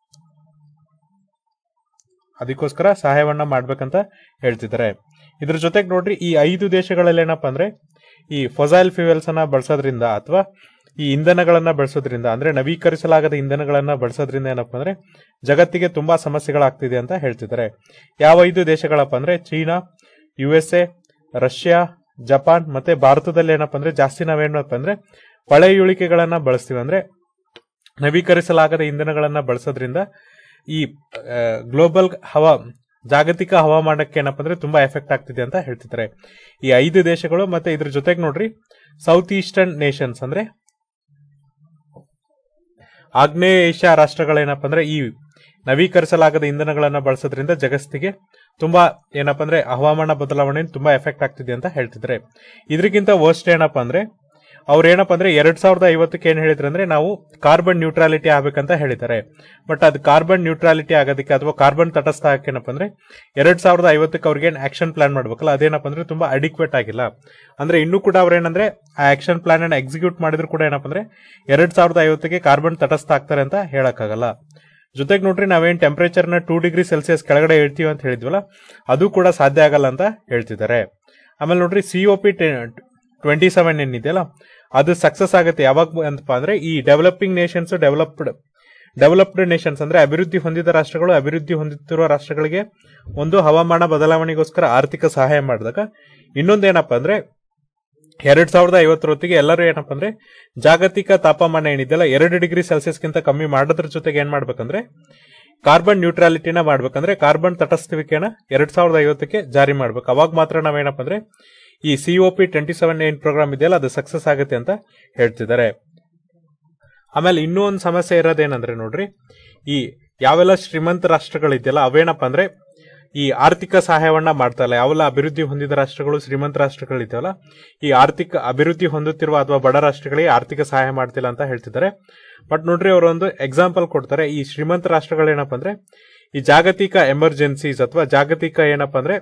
ಅದಕ್ಕೋಸ್ಕರ ಸಹಾಯವನ್ನ ಮಾಡ್ಬೇಕಂತ ಹೇಳ್ತಿದ್ದಾರೆ ಇದ್ರ ಜೊತೆಗೆ ನೋಡ್ರಿ ಈ ಐದು ದೇಶಗಳಲ್ಲಿ ಏನಪ್ಪಾ ಅಂದ್ರೆ ಈ ಫೊಸೈಲ್ ಫ್ಯೂಯಲ್ಸ್ ಅನ್ನ ಬಳಸೋದ್ರಿಂದ ಅಥವಾ ಈ ಇಂಧನಗಳನ್ನ ಬಳಸೋದ್ರಿಂದ ಅಂದ್ರೆ ನವೀಕರಿಸಲಾಗದ ಇಂಧನಗಳನ್ನ ಬಳಸೋದ್ರಿಂದ ಏನಪ್ಪಾ ಅಂದ್ರೆ ಜಗತ್ತಿಗೆ ತುಂಬಾ ಸಮಸ್ಯೆಗಳಾಗ್ತಿದೆ ಅಂತ ಹೇಳ್ತಿದ್ದಾರೆ ಯಾವ ಐದು ದೇಶಗಳಪ್ಪ ಅಂದ್ರೆ China U S A Russia Japan ಮತ್ತೆ ಭಾರತದಲ್ಲಿ ಏನಪ್ಪಾ ಅಂದ್ರೆ ಜಾಸ್ತಿ ನಾವೇನಪ್ಪ ಅಂದ್ರೆ ಪಳೆಯುಳಿಕೆಗಳನ್ನ ಬಳಸ್ತೀವಿ ಅಂದ್ರೆ ನವೀಕರಿಸಲಾಗದ ಇಂಧನಗಳನ್ನ ಬಳಸೋದ್ರಿಂದ ಈ ಗ್ಲೋಬಲ್ ಹವಾ ಜಾಗತಿಕ ಹವಾಮಾನಕ್ಕೆ ಏನಪ್ಪ ಅಂದ್ರೆ ತುಂಬಾ ಎಫೆಕ್ಟ್ ಆಗ್ತಿದೆ ಅಂತ ಹೇಳ್ತಿದ್ದಾರೆ ಈ ಐದು ದೇಶಗಳು ಮತ್ತೆ ಇದ್ರ ಜೊತೆಗೆ ನೋಡ್ರಿ ಸೌತ್ ಈಸ್ಟರ್ನ್ ನೇಷನ್ಸ್ ಅಂದ್ರೆ ಆಗ್ನೇಯ ಏಷ್ಯಾ ರಾಷ್ಟ್ರಗಳೇನಪ್ಪ ಅಂದ್ರೆ ಈ ನವೀಕರಿಸಲಾಗದ ಇಂಧನಗಳನ್ನ ಬಳಸೋದ್ರಿಂದ ಜಗತ್ತಿಗೆ ತುಂಬಾ ಏನಪ್ಪಾ ಅಂದ್ರೆ ಹವಾಮಾನ ಬದಲಾವಣೆ ತುಂಬಾ ಎಫೆಕ್ಟ್ ಆಗ್ತಿದೆ ಅಂತ ಹೇಳ್ತಿದ್ರೆ ಇದಕ್ಕಿಂತ ವರ್ಸ್ಟ್ ಏನಪ್ಪಾ ಅಂದ್ರೆ ಅವ್ರು ಏನಪ್ಪಾ ಅಂದ್ರೆ ಎರಡ್ ಸಾವಿರದ ಐವತ್ತಕ್ಕೆ ಏನ್ ಹೇಳಿದ್ರು ಅಂದ್ರೆ ನಾವು ಕಾರ್ಬನ್ ನ್ಯೂಟ್ರಾಲಿಟಿ ಆಗ್ಬೇಕಂತ ಹೇಳಿದ್ದಾರೆ ಬಟ್ ಅದು ಕಾರ್ಬನ್ ನ್ಯೂಟ್ರಾಲಿಟಿ ಆಗೋದಕ್ಕೆ ಅಥವಾ ಕಾರ್ಬನ್ ತಟಸ್ಥ ಆಗಕ್ಕೆ ಏನಪ್ಪ ಅಂದ್ರೆ ಎರಡ್ ಸಾವಿರದ ಐವತ್ತಕ್ಕೆ ಅವ್ರಿಗೆ ಏನ್ ಆಕ್ಷನ್ ಪ್ಲಾನ್ ಮಾಡ್ಬೇಕಲ್ಲ ಅದೇನಪ್ಪ ಅಂದ್ರೆ ತುಂಬಾ ಅಡಿಕ್ವೇಟ್ ಆಗಿಲ್ಲ ಅಂದ್ರೆ ಇನ್ನೂ ಕೂಡ ಅವ್ರು ಏನಂದ್ರೆ ಆ ಆಕ್ಷನ್ ಪ್ಲಾನ್ ಅನ್ನ ಎಕ್ಸಿಕ್ಯೂಟ್ ಮಾಡಿದ್ರು ಕೂಡ ಏನಪ್ಪ ಅಂದ್ರೆ ಎರಡ್ ಸಾವಿರದ ಐವತ್ತಕ್ಕೆ ಕಾರ್ಬನ್ ತಟಸ್ಥ ಆಗ್ತಾರೆ ಅಂತ ಹೇಳಕ್ಕಾಗಲ್ಲ ಜೊತೆಗೆ ನೋಡ್ರಿ ನಾವೇನ್ ಟೆಂಪರೇಚರ್ ನ ಟೂ ಡಿಗ್ರಿ ಸೆಲ್ಸಿಯಸ್ ಕೆಳಗಡೆ ಹೇಳ್ತೀವಿ ಅಂತ ಹೇಳಿದ್ವಲ್ಲ ಅದು ಕೂಡ ಸಾಧ್ಯ ಆಗಲ್ಲ ಅಂತ ಹೇಳ್ತಿದ್ದಾರೆ ಆಮೇಲೆ ನೋಡ್ರಿ C O P twenty seven ಏನಿದೆಯಲ್ಲ ಅದು ಸಕ್ಸಸ್ ಆಗುತ್ತೆ ಯಾವಾಗ ಅಂತಪ್ಪ ಅಂದ್ರೆ ಈ developing nations developed developed nations ಅಂದ್ರೆ ಅಭಿವೃದ್ಧಿ ಹೊಂದಿದ ರಾಷ್ಟ್ರಗಳು ಅಭಿವೃದ್ಧಿ ಹೊಂದುತ್ತಿರುವ ರಾಷ್ಟ್ರಗಳಿಗೆ ಒಂದು ಹವಾಮಾನ ಬದಲಾವಣೆಗೋಸ್ಕರ ಆರ್ಥಿಕ ಸಹಾಯ ಮಾಡಿದಾಗ ಇನ್ನೊಂದೇನಪ್ಪ ಅಂದ್ರೆ ಎರಡ್ ಸಾವಿರದ ಐವತ್ತರ ಹೊತ್ತಿಗೆ ಎಲ್ಲರೂ ಏನಪ್ಪ ಅಂದ್ರೆ ಜಾಗತಿಕ ತಾಪಮಾನ ಏನಿದೆಯಲ್ಲ ಎರಡು ಡಿಗ್ರಿ ಸೆಲ್ಸಿಯಸ್ಗಿಂತ ಕಮ್ಮಿ ಮಾಡೋದ್ರ ಜೊತೆಗೆ ಏನ್ ಮಾಡ್ಬೇಕಂದ್ರೆ ಕಾರ್ಬನ್ ನ್ಯೂಟ್ರಾಲಿಟಿನ ಮಾಡ್ಬೇಕಂದ್ರೆ ಕಾರ್ಬನ್ ತಟಸ್ಥಿಕೆನ ಎರಡ್ ಸಾವಿರದ ಐವತ್ತಕ್ಕೆ ಜಾರಿ ಮಾಡ್ಬೇಕು ಅವಾಗ ಮಾತ್ರ ನಾವೇನಪ್ಪ ಅಂದ್ರೆ ಈ ಸಿಒಪಿ ಟ್ವೆಂಟಿ ಸೆವೆನ್ ಏನ್ ಪ್ರೋಗ್ರಾಮ್ ಇದೆಯಲ್ಲ ಅದು ಸಕ್ಸಸ್ ಆಗುತ್ತೆ ಅಂತ ಹೇಳ್ತಿದ್ದಾರೆ ಆಮೇಲೆ ಇನ್ನೂ ಒಂದು ಸಮಸ್ಯೆ ಇರೋದೇನಂದ್ರೆ ನೋಡ್ರಿ ಈ ಯಾವೆಲ್ಲ ಶ್ರೀಮಂತ ರಾಷ್ಟ್ರಗಳಿದೆಯಲ್ಲ ಅವೇನಪ್ಪ ಅಂದ್ರೆ ಈ ಆರ್ಥಿಕ ಸಹಾಯವನ್ನ ಮಾಡ್ತಾ ಇಲ್ಲ ಯಾವೆಲ್ಲ ಅಭಿವೃದ್ಧಿ ಹೊಂದಿದ ರಾಷ್ಟ್ರಗಳು ಶ್ರೀಮಂತ ರಾಷ್ಟ್ರಗಳಿದೆಯಲ್ಲ ಈ ಆರ್ಥಿಕ ಅಭಿವೃದ್ಧಿ ಹೊಂದುತ್ತಿರುವ ಅಥವಾ ಬಡ ರಾಷ್ಟ್ರಗಳಿಗೆ ಆರ್ಥಿಕ ಸಹಾಯ ಮಾಡ್ತಿಲ್ಲ ಅಂತ ಹೇಳ್ತಿದ್ದಾರೆ ಬಟ್ ನೋಡ್ರಿ ಅವರೊಂದು ಎಕ್ಸಾಂಪಲ್ ಕೊಡ್ತಾರೆ ಈ ಶ್ರೀಮಂತ ರಾಷ್ಟ್ರಗಳೇನಪ್ಪ ಅಂದ್ರೆ ಈ ಜಾಗತಿಕ ಎಮರ್ಜೆನ್ಸೀಸ್ ಅಥವಾ ಜಾಗತಿಕ ಏನಪ್ಪ ಅಂದ್ರೆ